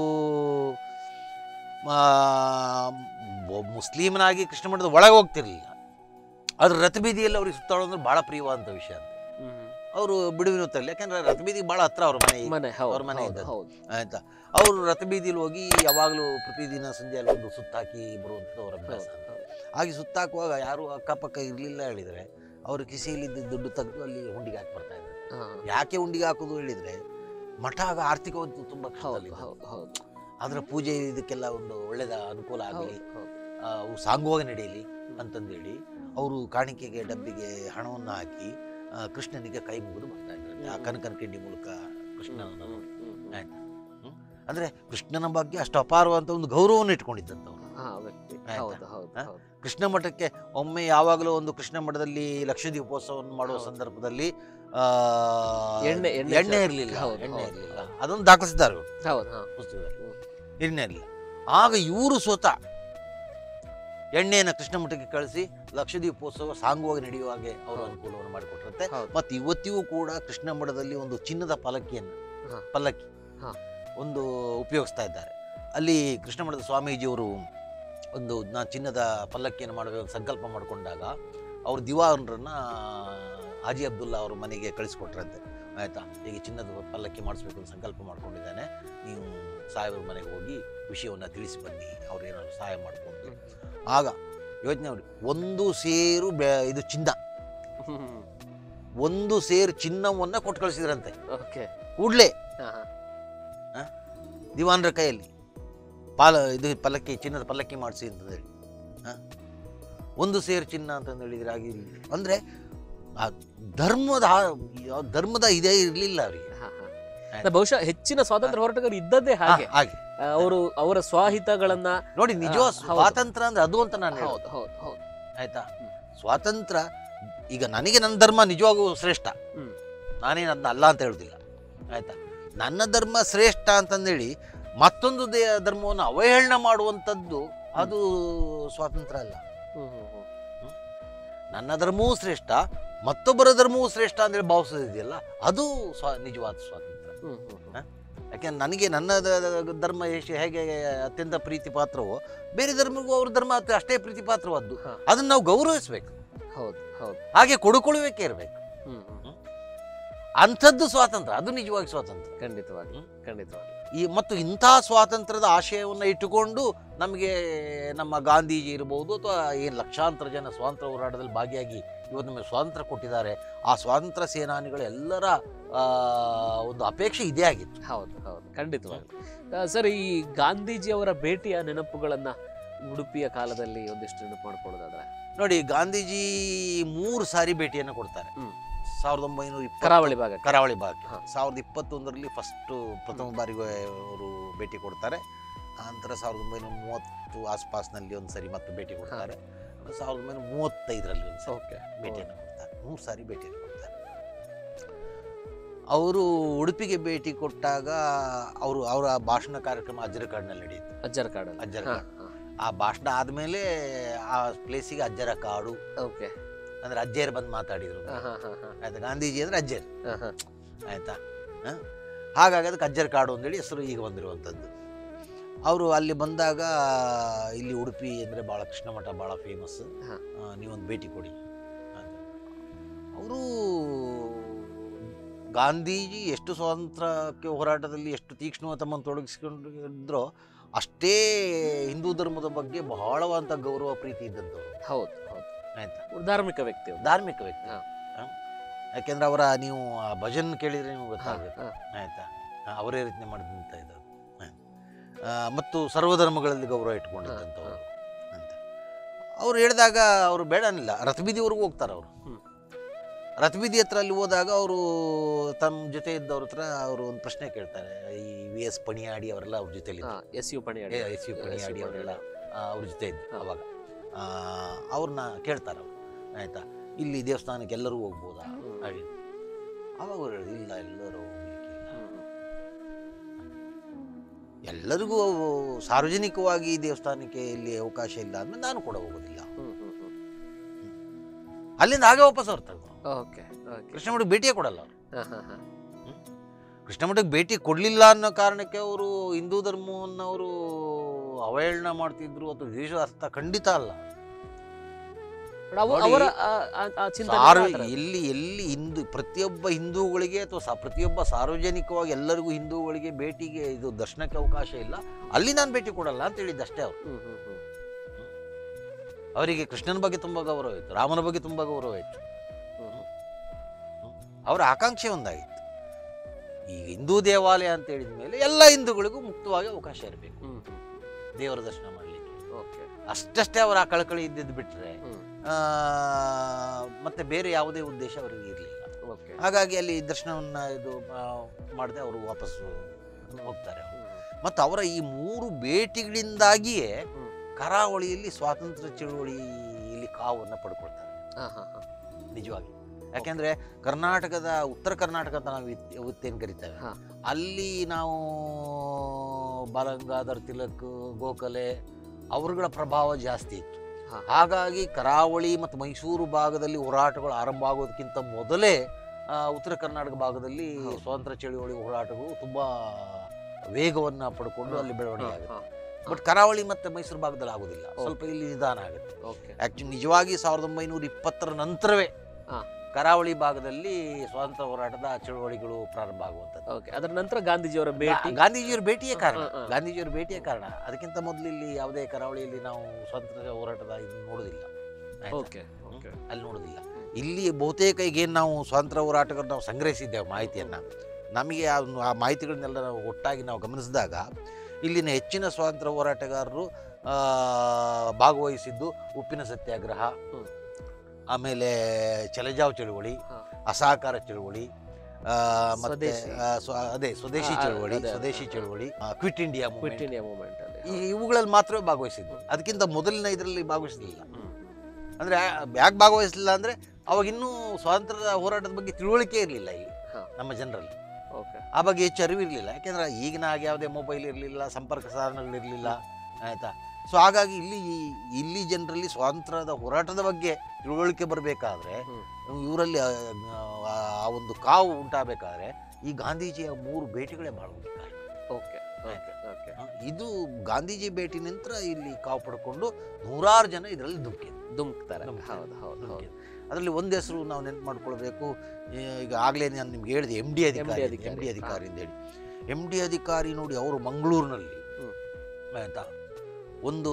ಮುಸ್ಲಿಮನಾಗಿ ಕೃಷ್ಣ ಮಠದ ಒಳಗೆ ಹೋಗ್ತಿರ್ಲಿಲ್ಲ ಆದ್ರೆ ರಥಬೀದಿಯಲ್ಲಿ ಅವ್ರಿಗೆ ಸುತ್ತಾಡೋದ್ರೆ ಬಹಳ ಪ್ರಿಯವಾದಂಥ ವಿಷಯ ಅಂತ ಅವರು ಬಿಡುವಿನ ಹೊತ್ತಲ್ಲಿ ಯಾಕಂದ್ರೆ ರಥಬೀದಿಗೆ ಬಹಳ ಹತ್ರ ಅವ್ರ ಮನೆ ಮನೆ ಹೌದು ಅವ್ರ ಮನೆ ಹೌದು, ಇದ್ದದ್ದು. ಹೌದು ಆಯ್ತಾ ಅವರು ರಥಬೀದಿಲಿ ಹೋಗಿ ಯಾವಾಗಲೂ ಪ್ರತಿದಿನ ಸಂಜೆಯಲ್ಲಿ ಒಂದು ಸುತ್ತಾಕಿ ಬರುವಂಥದ್ದು ಅವರ ಹೌದು, ಅಭ್ಯಾಸ ಹೌದು. ಹಾಗೆ ಸುತ್ತಾಕುವಾಗ ಯಾರು ಅಕ್ಕಪಕ್ಕ ಇರಲಿಲ್ಲ ಹೇಳಿದರೆ ಅವರು ಕಿಸೆಯಲ್ಲಿದ್ದ ದುಡ್ಡು ತೆಗೆದು ಅಲ್ಲಿ ಹುಂಡಿಗೆ ಹಾಕಿ ಬರ್ತಾ ಇದ್ದಾರೆ ಹಾ, ಯಾಕೆ ಹುಂಡಿಗೆ ಹಾಕೋದು ಹೇಳಿದರೆ ಮಠ ಆಗ ಆರ್ಥಿಕವಂತೂ ತುಂಬ ಹೌದು ಕಷ್ಟದಲ್ಲಿದೆ ಹೌದು ಹೌದು ಅದರ ಪೂಜೆ ಇದಕ್ಕೆಲ್ಲ ಒಂದು ಒಳ್ಳೆದ ಅನುಕೂಲ ಆಗಲಿ ಹೌದು ಹೌದು ಅವು ಸಾಂಗವಾಗಿ ನಡೆಯಲಿ ಅಂತಂದೇಳಿ ಅವರು ಕಾಣಿಕೆಗೆ ಡಬ್ಬಿಗೆ ಹಣವನ್ನು ಹಾಕಿ ಆ, ಕೃಷ್ಣನಿಗೆ ಕೈ ಮುಗಿದು ಬರ್ತಾ ಇದ್ದಾರೆ ಆ ಹ್ಮ್. ಕನಕನ ಕಿಂಡಿ ಮೂಲಕ ಕೃಷ್ಣನನ್ನು ಹ್ಮ್, ಹ್ಮ್, ಹ್ಮ್. ಆಯ್ತಾ ಹ್ಮ್? ಅಂದ್ರೆ ಕೃಷ್ಣನ ಬಗ್ಗೆ ಅಷ್ಟು ಅಪಾರವಾದಂಥ ಒಂದು ಗೌರವವನ್ನು ಇಟ್ಕೊಂಡಿದ್ದಂಥವ್ರು ಹಾ ವ್ಯಕ್ತಿ ಆಯ್ತಾ? ಹೌದು ಹೌದು ಹಾ? ಹೌದು ಕೃಷ್ಣ ಮಠಕ್ಕೆ ಒಮ್ಮೆ ಯಾವಾಗಲೂ ಒಂದು ಕೃಷ್ಣ ಮಠದಲ್ಲಿ ಲಕ್ಷ ದೀಪೋತ್ಸವವನ್ನು ಮಾಡುವ ಹೌದು. ಸಂದರ್ಭದಲ್ಲಿ ಆ, ಎಣ್ಣೆ- ಎಣ್ಣೆ ಎಣ್ಣೆ ಸ- ಇರಲಿಲ್ಲ ಹೌದು, ಎಣ್ಣೆ ಹೌದು, ಇರಲಿಲ್ಲ ಹೌದು. ಅದನ್ನು ದಾಖಲಿಸಿದ್ದಾರೆ ಇವ್ರು ಹೌದು ಹಾ ಪುಸ್ತಕದಲ್ಲಿ ಹ್ಮ್. ಎಣ್ಣೆ ಇರಲಿಲ್ಲ ಆಗ ಇವರು ಸ್ವತಃ ಎಣ್ಣೆಯನ್ನು ಕೃಷ್ಣ ಮಠಕ್ಕೆ ಕಳಿಸಿ ಲಕ್ಷ ದೀಪೋತ್ಸವ ಸಾಂಗವಾಗಿ ನಡೆಯುವ ಹಾಗೆ ಅವರು ಹೌದು. ಅನುಕೂಲವನ್ನು ಮಾಡಿಕೊಟ್ಟಿರುತ್ತೆ ಹೌದು ಮತ್ತು ಇವತ್ತಿಗೂ ಕೂಡ ಕೃಷ್ಣ ಮಠದಲ್ಲಿ ಒಂದು ಚಿನ್ನದ ಪಲ್ಲಕ್ಕಿಯನ್ನು ಹಾ. ಪಲ್ಲಕ್ಕಿ ಹಾ. ಒಂದು ಉಪಯೋಗಿಸ್ತಾ ಇದ್ದಾರೆ ಅಲ್ಲಿ ಕೃಷ್ಣ ಮಠದ ಸ್ವಾಮೀಜಿಯವರು ಒಂದು ನಾ ಚಿನ್ನದ ಪಲ್ಲಕ್ಕಿಯನ್ನು ಮಾಡಬೇಕು ಸಂಕಲ್ಪ ಮಾಡಿಕೊಂಡಾಗ ಅವ್ರ ದಿವಾನರನ್ನ ಹಾಜಿ ಅಬ್ದುಲ್ಲಾ ಅವ್ರ ಮನೆಗೆ ಕಳಿಸ್ಕೊಟ್ರಂತೆ ಆಯಿತಾ ಈಗ ಚಿನ್ನದ ಪಲ್ಲಕ್ಕಿ ಮಾಡಿಸ್ಬೇಕು ಅಂತ ಸಂಕಲ್ಪ ಮಾಡ್ಕೊಂಡಿದ್ದಾನೆ ನೀವು ಸಾಹೇಬ್ರ ಮನೆಗೆ ಹೋಗಿ ವಿಷಯವನ್ನು ತಿಳಿಸಿ ಬನ್ನಿ ಅವ್ರು ಏನಾದ್ರು ಸಹಾಯ ಮಾಡ್ಕೊಂಡು ಆಗ ಯೋಚನೆ ಮಾಡಿ ಒಂದು ಸೇರು ಬೆ ಇದು ಚಿನ್ನ ಒಂದು ಸೇರು ಚಿನ್ನವನ್ನು ಕೊಟ್ಟು ಕಳಿಸಿದ್ರಂತೆ ಓಕೆ ಕೂಡಲೇ ಹಾ ಹಾ ದಿವಾನರ ಕೈಯಲ್ಲಿ ಪಾಲ ಇದು ಪಲ್ಲಕ್ಕಿ ಚಿನ್ನದ ಪಲ್ಲಕ್ಕಿ ಮಾಡಿಸಿ ಅಂತ ಹೇಳಿ ಆ? ಒಂದು ಸೇರು ಚಿನ್ನ ಅಂತಂದು ಹೇಳಿದ್ರೆ ಆಗಿ ಅಂದರೆ ಆ ಧರ್ಮದ ಆ- ಯಾವ ಧರ್ಮದ ಇದೇ ಇರಲಿಲ್ಲ ಅವರಿಗೆ ಹಾ, ಹಾ. ಅಂದ್ರೆ ಬಹುಶಃ ಹೆಚ್ಚಿನ ಸ್ವಾತಂತ್ರ್ಯ ಹೋರಾಟಗಾರರು ಇದ್ದದ್ದೇ ಹಾಗೆ ಹಾಗೆ ಅವರು ಅವರ ಸ್ವಹಿತಗಳನ್ನ ನೋಡಿ ನಿಜವಾದ ಆ, ಹೌದು. ಸ್ವಾತಂತ್ರ್ಯ ಅಂದ್ರೆ ಅದು ಅಂತ ನಾನು ಹೇಳೋದು ಹೌದು ಹೌದು ಹೌದು ಆಯ್ತಾ ಸ್ವಾತಂತ್ರ್ಯ ಈಗ ನನಗೆ ನನ್ನ ಧರ್ಮ ನಿಜವಾಗೂ ಶ್ರೇಷ್ಠ ಹ್ಮ್. ನಾನೇನು ಅದನ್ನ ಅಲ್ಲ ಅಂತ ಹೇಳುದಿಲ್ಲ ಆಯ್ತಾ ನನ್ನ ಧರ್ಮ ಶ್ರೇಷ್ಠ ಅಂತಂದೇಳಿ ಮತ್ತೊಂದು ದೇ ಧರ್ಮವನ್ನು ಅವಹೇಳನ ಮಾಡುವಂಥದ್ದು ಅದು ಸ್ವಾತಂತ್ರ್ಯ ಅಲ್ಲ ಹ್ಮ್, ಹ್ಮ್, ಹ್ಮ್. ನನ್ನ ಧರ್ಮವೂ ಶ್ರೇಷ್ಠ ಮತ್ತೊಬ್ಬರ ಧರ್ಮವೂ ಶ್ರೇಷ್ಠ ಅಂತೇಳಿ ಭಾವಿಸೋದಿದೆಯಲ್ಲ ಅದು ಸ್ವ ನಿಜವಾದ ಸ್ವಾತಂತ್ರ್ಯ ಹ್ಮ್, ಹ್ಮ್, ಹ್ಮ್. ಯಾಕೆಂದ್ರೆ ನನಗೆ ನನ್ನ ದ- ದ- ಧರ್ಮ ಎಷ್ಟು ಹೇಗೆ ಅತ್ಯಂತ ಪ್ರೀತಿ ಪಾತ್ರವೋ ಬೇರೆ ಧರ್ಮಕ್ಕೂ ಅವ್ರ ಧರ್ಮ ಅತ್- ಅಷ್ಟೇ ಪ್ರೀತಿ ಪಾತ್ರವಾದ್ದು ಹಾ. ಅದನ್ನು ನಾವು ಗೌರವಿಸ್ಬೇಕು ಹೌದು ಹೌದು ಹಾಗೆ ಕೊಡುಕೊಳ್ಳುವಿಕೆ ಇರಬೇಕು ಹ್ಮ್, ಹ್ಮ್. ಅಂಥದ್ದು ಸ್ವಾತಂತ್ರ್ಯ ಅದು ನಿಜವಾಗಿ ಸ್ವಾತಂತ್ರ್ಯ ಖಂಡಿತವಾಗಿ ಖಂಡಿತವಾಗಿ ಈ ಮತ್ತು ಇಂಥ ಸ್ವಾತಂತ್ರ್ಯದ ಆಶಯವನ್ನು ಇಟ್ಟುಕೊಂಡು ನಮಗೆ ನಮ್ಮ ಗಾಂಧೀಜಿ ಇರ್ಬೋದು ಅಥವಾ ಏನು ಲಕ್ಷಾಂತರ ಜನ ಸ್ವಾತಂತ್ರ್ಯ ಹೋರಾಟದಲ್ಲಿ ಭಾಗಿಯಾಗಿ ಇವತ್ತು ನಮಗೆ ಸ್ವಾತಂತ್ರ್ಯ ಕೊಟ್ಟಿದ್ದಾರೆ ಆ ಸ್ವಾತಂತ್ರ್ಯ ಸೇನಾನಿಗಳ ಎಲ್ಲರ ಆ, ಒಂದು ಅಪೇಕ್ಷೆ ಇದೇ ಆಗಿತ್ತು ಹೌದು ಹೌದು ಖಂಡಿತವಾಗಿ ಆ, ಸರ್ ಈ ಗಾಂಧೀಜಿಯವರ ಭೇಟಿಯ ನೆನಪುಗಳನ್ನ ಉಡುಪಿಯ ಕಾಲದಲ್ಲಿ ಒಂದಿಷ್ಟು ನೆನಪು ಮಾಡ್ಕೊಳ್ಳೋದಾದ್ರೆ ನೋಡಿ ಗಾಂಧೀಜಿ ಮೂರು ಸಾರಿ ಭೇಟಿಯನ್ನು ಕೊಡ್ತಾರೆ ಹ್ಮ್. ಸಾವಿರದ ಒಂಬೈನೂರ ಇಪ್ಪತ್ತು- ಕರಾವಳಿ ಭಾಗಕ್ಕೆ ಕರಾವಳಿ ಭಾಗಕ್ಕೆ ಹಾ. ಸಾವಿರದ ಇಪ್ಪತ್ತೊಂದರಲ್ಲಿ ಫಸ್ಟು ಪ್ರಥಮ ಬಾರಿಗೆ ಅವರು ಭೇಟಿ ಕೊಡ್ತಾರೆ ನಂತರ ಸಾವಿರದ ಒಂಬೈನೂರ ಮೂವತ್ತು ಆಸ್ಪಾಸ್ನಲ್ಲಿ ಒಂದು ಸರಿ ಮತ್ತೆ ಭೇಟಿ ಕೊಡ್ತಾರೆ ಸಾವಿರದ ಒಂಬೈನೂರ ಮೂವತ್ತೈದರಲ್ಲಿ ಒಂದು ಸರಿ ಓಕೆ ಭೇಟಿಯನ್ನು ಕೊಡ್ತಾರೆ ಮೂರು ಸಾರಿ ಭೇಟಿಯನ್ನು ಕೊಡ್ತಾರೆ ಅವರು ಉಡುಪಿಗೆ ಭೇಟಿ ಕೊಟ್ಟಾಗ ಅವರು ಅವರ ಭಾಷಣ ಕಾರ್ಯಕ್ರಮ ಅಜ್ಜರಕಾಡಿನಲ್ಲಿ ನಡೆಯಿತು ಅಜ್ಜರ ಕಾಡಲ್ಲಿ ಅಜ್ಜರ ಹಾ, ಕಾಡು ಆ ಭಾಷಣ ಆದಮೇಲೆ ಆ ಪ್ಲೇಸಿಗೆ ಅಜ್ಜರ ಕಾಡು ಓಕೆ ಅಂದ್ರೆ ಅಜ್ಜೇರು ಬಂದು ಮಾತಾಡಿದ್ರು ಹಾ, ಹಾ, ಹಾ, ಹಾ, ಆಯ್ತಾ ಗಾಂಧೀಜಿ ಅಂದ್ರೆ ಅಜ್ಜೇರು ಹಾ, ಹಾ. ಆಯ್ತಾ ಹ? ಹಾಗಾಗಿ ಅದಕ್ಕೆ ಅಜ್ಜರ ಕಾಡು ಅಂತೇಳಿ ಹೆಸರು ಈಗ ಬಂದಿರುವಂಥದ್ದು ಅವರು ಅಲ್ಲಿ ಬಂದಾಗ ಇಲ್ಲಿ ಉಡುಪಿ ಅಂದರೆ ಭಾಳ ಕೃಷ್ಣ ಮಠ ಭಾಳ ಫೇಮಸ್ ಹಾ. ನೀವೊಂದು ಭೇಟಿ ಕೊಡಿ ಅವರು ಗಾಂಧೀಜಿ ಎಷ್ಟು ಸ್ವಾತಂತ್ರ್ಯಕ್ಕೆ ಹೋರಾಟದಲ್ಲಿ ಎಷ್ಟು ತೀಕ್ಷ್ಣವಾಗಿ ತಮ್ಮನ್ನು ತೊಡಗಿಸಿಕೊಂಡಿದ್ರೋ ಅಷ್ಟೇ ಹಿಂದೂ ಧರ್ಮದ ಬಗ್ಗೆ ಬಹಳವಾದಂಥ ಗೌರವ ಪ್ರೀತಿ ಇದ್ದಂಥವ್ರು ಹೌದು ಹೌದು ಆಯ್ತಾ ಧಾರ್ಮಿಕ ವ್ಯಕ್ತಿ ಅವ್ರು. ಧಾರ್ಮಿಕ ವ್ಯಕ್ತಿ ಹಾ. ಹ? ಯಾಕೆಂದ್ರೆ ಅವರ ನೀವು ಆ ಭಜನ್ ಕೇಳಿದ್ರೆ ನಿಮ್ಗೆ ಹಾ, ಗೊತ್ತಾಗುತ್ತೆ ಹಾ. ಆಯ್ತಾ ಆ, ಅವರೇ ರಚನೆ ಮಾಡಿದಂಥ ಇದು ಹ. ಆ, ಮತ್ತು ಸರ್ವಧರ್ಮಗಳಲ್ಲಿ ಗೌರವ ಇಟ್ಕೊಂಡಿದ್ದಂಥವ್ರು ಅಂತ ಅವ್ರು ಹೇಳಿದಾಗ ಅವರು ಬೇಡ ಅನ್ನಿಲ್ಲ ರಥಬೀದಿವರೆಗೂ ಹೋಗ್ತಾರೆ ಅವರು ಹ್ಮ್. ರಥಬೀದಿ ಹತ್ರ ಅಲ್ಲಿ ಹೋದಾಗ ಅವರು ತಮ್ಮ ಜೊತೆ ಇದ್ದವ್ರ ಹತ್ರ ಅವರು ಒಂದು ಪ್ರಶ್ನೆ ಕೇಳ್ತಾರೆ ಈ ವಿ ಎಸ್ ಪಣಿಯಾಡಿ ಅವರೆಲ್ಲ ಅವ್ರ ಜೊತೆಲಿ ಹಾ, S U Paniyadi S U Paniyadi ಅವರೆಲ್ಲ ಆ, ಅವ್ರ ಜೊತೆ ಇದ್ದು ಹಾ. ಅವಾಗ ಆ, ಅವ್ರನ್ನ ಕೇಳ್ತಾರೆ ಅವರು ಆಯ್ತಾ ಇಲ್ಲಿ ದೇವಸ್ಥಾನಕ್ಕೆ ಎಲ್ಲರೂ ಹೋಗ್ಬೋದಾ ಹ್ಮ್. ಹಾಗೆ ಅವಾಗ ಅವ್ರು ಹೇಳಿದ್ರು ಇಲ್ಲ ಎಲ್ಲರೂ ಹೋಗ್ಲಿಕ್ಕಿಲ್ಲ ಹ್ಮ್, ಎಲ್ಲ ಎಲ್ಲರಿಗೂ ಸಾರ್ವಜನಿಕವಾಗಿ ಈ ದೇವಸ್ಥಾನಕ್ಕೆ ಇಲ್ಲಿ ಅವಕಾಶ ಇಲ್ಲ ಅಂದ್ರೆ ನಾನು ಕೂಡ ಹೋಗೋದಿಲ್ಲ ಹ್ಮ್ ಹ್ಮ್ ಹ್ಮ್ ಅಲ್ಲಿಂದ ಹಾಗೆ ವಾಪಸ್ ಬರ್ತಾರೆ ಓಕೆ ಓಕೆ ಕೃಷ್ಣ ಮಠಕ್ಕೆ ಭೇಟಿಯೇ ಕೊಡಲ್ಲ ಅವ್ರು. ಹಾ ಹಾ ಹಾ ಕೃಷ್ಣ ಮಠಕ್ಕೆ ಭೇಟಿ ಕೊಡಲಿಲ್ಲ ಅನ್ನೋ ಕಾರಣಕ್ಕೆ ಅವರು ಹಿಂದೂ ಧರ್ಮವನ್ನು ಅವರು ಅವಹೇಳನ ಮಾಡ್ತಿದ್ರು ಅಥವಾ ದ್ವೇಷ ಅರ್ಥ ಖಂಡಿತ ಅಲ್ಲ ಬಟ್ ಅವು- ನೋಡಿ, ಅವರ ಆ- ಆ- ಆ ಚಿಂತನೆ ಸಾರ್ವ ಆ ಥರ. ಎಲ್ಲಿ ಎಲ್ಲಿ ಹಿಂದೂ ಪ್ರತಿಯೊಬ್ಬ ಹಿಂದೂಗಳಿಗೆ ಅಥವಾ ಸಾ ಪ್ರತಿಯೊಬ್ಬ ಸಾರ್ವಜನಿಕವಾಗಿ ಎಲ್ಲರಿಗೂ ಹಿಂದೂಗಳಿಗೆ ಭೇಟಿಗೆ ಇದು ದರ್ಶನಕ್ಕೆ ಅವಕಾಶ ಇಲ್ಲ ಅಲ್ಲಿ ನಾನು ಭೇಟಿ ಕೊಡಲ್ಲ ಅಂತ ಹೇಳಿದ್ದು ಅಷ್ಟೇ ಅವರು ಹ್ಮ್ ಹ್ಮ್ ಹ್ಮ್ ಅವರಿಗೆ ಕೃಷ್ಣನ ಬಗ್ಗೆ ತುಂಬ ಗೌರವ ಇತ್ತು ರಾಮನ ಬಗ್ಗೆ ತುಂಬ ಗೌರವ ಇತ್ತು ಹ್ಮ್ ಹ್ಮ್. ಅವರ ಆಕಾಂಕ್ಷೆ ಒಂದಾಗಿತ್ತು ಈಗ ಹಿಂದೂ ದೇವಾಲಯ ಅಂತ ಹೇಳಿದ ಮೇಲೆ ಎಲ್ಲ ಹಿಂದೂಗಳಿಗೂ ಮುಕ್ತವಾಗಿ ಅವಕಾಶ ಇರಬೇಕು ಹ್ಮ್ ಹ್ಮ್ ದೇವರ ದರ್ಶನ ಮಾಡಲಿಕ್ಕೆ ಓಕೆ ಅಷ್ಟಷ್ಟೇ ಅವರ ಆ ಕಳಕಳಿ ಇದ್ದಿದ್ದು ಬಿಟ್ಟರೆ ಹ್ಮ್ ಮತ್ತೆ ಬೇರೆ ಯಾವುದೇ ಉದ್ದೇಶ ಅವರಿಗೆ ಇರಲಿಲ್ಲ ಓಕೆ ಹಾಗಾಗಿ ಅಲ್ಲಿ ದರ್ಶನವನ್ನು ಇದು ಮಾಡದೆ ಅವರು ವಾಪಸ್ಸು ಹೋಗ್ತಾರೆ ಹ್ಮ್ ಮತ್ತು ಅವರ ಈ ಮೂರು ಭೇಟಿಗಳಿಂದಾಗಿಯೇ ಹ್ಮ್. ಕರಾವಳಿಯಲ್ಲಿ ಸ್ವಾತಂತ್ರ್ಯ ಚಳುವಳಿಯಲ್ಲಿ ಕಾವನ್ನು ಪಡ್ಕೊಳ್ತಾರೆ ಹಾ ಹಾ ಹಾ ನಿಜವಾಗಿ ಯಾಕೆಂದ್ರೆ ಕರ್ನಾಟಕದ ಉತ್ತರ ಕರ್ನಾಟಕ ಅಂತ ನಾವು ಇತ್- ಇವತ್ತೇನು ಕರಿತೇವೆ ಹಾ. ಅಲ್ಲಿ ನಾವು ಬಾಲಗಂಗಾಧರ್ ತಿಲಕ್ ಗೋಖಲೆ ಅವರುಗಳ ಪ್ರಭಾವ ಜಾಸ್ತಿ ಇತ್ತು ಹಾ. ಹಾಗಾಗಿ ಕರಾವಳಿ ಮತ್ತು ಮೈಸೂರು ಭಾಗದಲ್ಲಿ ಹೋರಾಟಗಳು ಆರಂಭ ಆಗೋದಕ್ಕಿಂತ ಮೊದಲೇ ಆ, ಉತ್ತರ ಕರ್ನಾಟಕ ಭಾಗದಲ್ಲಿ ಹೌದು. ಸ್ವಾತಂತ್ರ್ಯ ಚಳುವಳಿ ಹೋರಾಟಗಳು ತುಂಬಾ ವೇಗವನ್ನ ಪಡ್ಕೊಂಡು ಅಲ್ಲಿ ಬೆಳವಣಿಗೆ ಹಾ, ಆಗುತ್ತೆ ಹಾ. ಬಟ್ ಕರಾವಳಿ ಮತ್ತೆ ಮೈಸೂರು ಭಾಗದಲ್ಲಿ ಆಗೋದಿಲ್ಲ ಹೌದು. ಸ್ವಲ್ಪ ಇಲ್ಲಿ ನಿಧಾನ ಆಗುತ್ತೆ ಓಕೆ ಆಕ್ಚುಲಿ ನಿಜವಾಗಿ ಸಾವಿರದ ಒಂಬೈನೂರ ಇಪ್ಪತ್ತರ ನಂತರವೇ ಹಾ. ಕರಾವಳಿ ಭಾಗದಲ್ಲಿ ಸ್ವಾತಂತ್ರ್ಯ ಹೋರಾಟದ ಚಳುವಳಿಗಳು ಪ್ರಾರಂಭ ಆಗುವಂಥದ್ದು ಓಕೆ ಅದರ ನಂತರ ಗಾಂಧೀಜಿಯವರ ಭೇಟಿ ಗಾ- ಗಾಂಧೀಜಿಯವರ ಭೇಟಿಯೇ ಕಾರಣ ಹಾ, ಹಾ. ಗಾಂಧೀಜಿಯವರ ಭೇಟಿಯೇ ಕಾರಣ ಅದಕ್ಕಿಂತ ಮೊದಲು ಇಲ್ಲಿ ಯಾವುದೇ ಕರಾವಳಿಯಲ್ಲಿ ನಾವು ಸ್ವಾತಂತ್ರ್ಯ ಹೋರಾಟದ ಇದು ನೋಡೋದಿಲ್ಲ ಆಯ್ತಾ? ಓಕೆ ಓಕೆ ಅಲ್ಲಿ ನೋಡೋದಿಲ್ಲ ಇಲ್ಲಿ ಬಹುತೇಕ ಈಗ ಏನು ನಾವು ಸ್ವಾತಂತ್ರ್ಯ ಹೋರಾಟಗಾರರು ನಾವು ಸಂಗ್ರಹಿಸಿದ್ದೇವೆ ಮಾಹಿತಿಯನ್ನು ನಮಗೆ ಆ ಆ ಮಾಹಿತಿಗಳನ್ನೆಲ್ಲ ನಾವು ಒಟ್ಟಾಗಿ ನಾವು ಗಮನಿಸಿದಾಗ ಇಲ್ಲಿನ ಹೆಚ್ಚಿನ ಸ್ವಾತಂತ್ರ್ಯ ಹೋರಾಟಗಾರರು ಆ, ಭಾಗವಹಿಸಿದ್ದು ಉಪ್ಪಿನ ಸತ್ಯಾಗ್ರಹ ಹ್ಮ್. ಆಮೇಲೆ ಚಲಜಾವ್ ಚಳುವಳಿ ಹಾ. ಅಸಹಕಾರ ಚಳುವಳಿ ಆ, ಮತ್ತೆ ಸ್ವದೇಶಿ. ಆ, ಸ್ವ- ಅದೇ ಸ್ವದೇಶಿ ಆ, ಆ, ಚಳುವಳಿ ಅದೇ, ಅದೇ. ಸ್ವದೇಶಿ ಚಳುವಳಿ quit India quit movement India movement ಅಲ್ಲಿ ಈ ಇವುಗಳಲ್ಲಿ ಮಾತ್ರವೇ ಭಾಗವಹಿಸಿದ್ದು ಅದಕ್ಕಿಂತ ಮೊದಲಿನ ಇದರಲ್ಲಿ ಭಾಗವಹಿಸಲಿಲ್ಲ ಹ್ಮ್. ಅಂದ್ರೆ ಯಾಕೆ ಭಾಗವಹಿಸಲಿಲ್ಲ ಅಂದ್ರೆ ಅವಾಗ ಇನ್ನೂ ಸ್ವಾತಂತ್ರ್ಯದ ಹೋರಾಟದ ಬಗ್ಗೆ ತಿಳುವಳಿಕೆ ಇರಲಿಲ್ಲ ಇಲ್ಲಿ ಹಾ. ನಮ್ಮ ಜನರಲ್ಲಿ ಓಕೆ ಆ ಬಗ್ಗೆ ಹೆಚ್ಚು ಅರಿವಿರಲಿಲ್ಲ ಯಾಕೆಂದ್ರೆ ಈಗಿನ ಹಾಗೆ ಯಾವುದೇ ಮೊಬೈಲ್ ಇರಲಿಲ್ಲ ಸಂಪರ್ಕ ಸಾಧನಗಳಿರಲಿಲ್ಲ ಆಯ್ತಾ ಸೊ ಹಾಗಾಗಿ ಇಲ್ಲಿ ಇಲ್ಲಿ ಜನರಲ್ಲಿ ಸ್ವಾತಂತ್ರ್ಯದ ಹೋರಾಟದ ಬಗ್ಗೆ ತಿಳುವಳಿಕೆ ಬರಬೇಕಾದ್ರೆ ಹ್ಮ್. ಇವರಲ್ಲಿ ಆ, ಆ ಒಂದು ಕಾವು ಉಂಟಾಗಬೇಕಾದ್ರೆ ಈ ಗಾಂಧೀಜಿಯ ಮೂರು ಭೇಟಿಗಳೇ ಭಾಳ ಮುಖ್ಯ ಓಕೆ ಓಕೆ ಓಕೆ ಆ, ಇದು ಗಾಂಧೀಜಿ ಭೇಟಿ ನಂತರ ಇಲ್ಲಿ ಕಾವು ಪಡ್ಕೊಂಡು ನೂರಾರು ಜನ ಇದರಲ್ಲಿ ಧುಮುಕಿದ್ರು ದುಮ್ಕ್ತಾರೆ ಧುಮುಕಿದ್ರು. ಹೌದು ಹೌದು ಹೌದು ಧುಮುಕಿದ್ರು. ಅದರಲ್ಲಿ ಒಂದು ಹೆಸರು ನಾವು ನೆನ್ಪು ಮಾಡ್ಕೊಳ್ಬೇಕು ಈ- ಈಗ ಆಗಲೇ ನಾನು ನಿಮ್ಗೆ ಹೇಳಿದೆ ಎಮ್ ಡಿ ಅಧಿಕಾರಿ ಅಧಿಕಾರಿ. ಎಮ್ ಡಿ ಅಧಿಕಾರಿ ಅಂತ ಹೇಳಿ ಎಮ್ ಡಿ ಅಧಿಕಾರಿ ನೋಡಿ ಅವರು ಮಂಗಳೂರಿನಲ್ಲಿ ಹ್ಮ್. ಆಯ್ತಾ ಒಂದು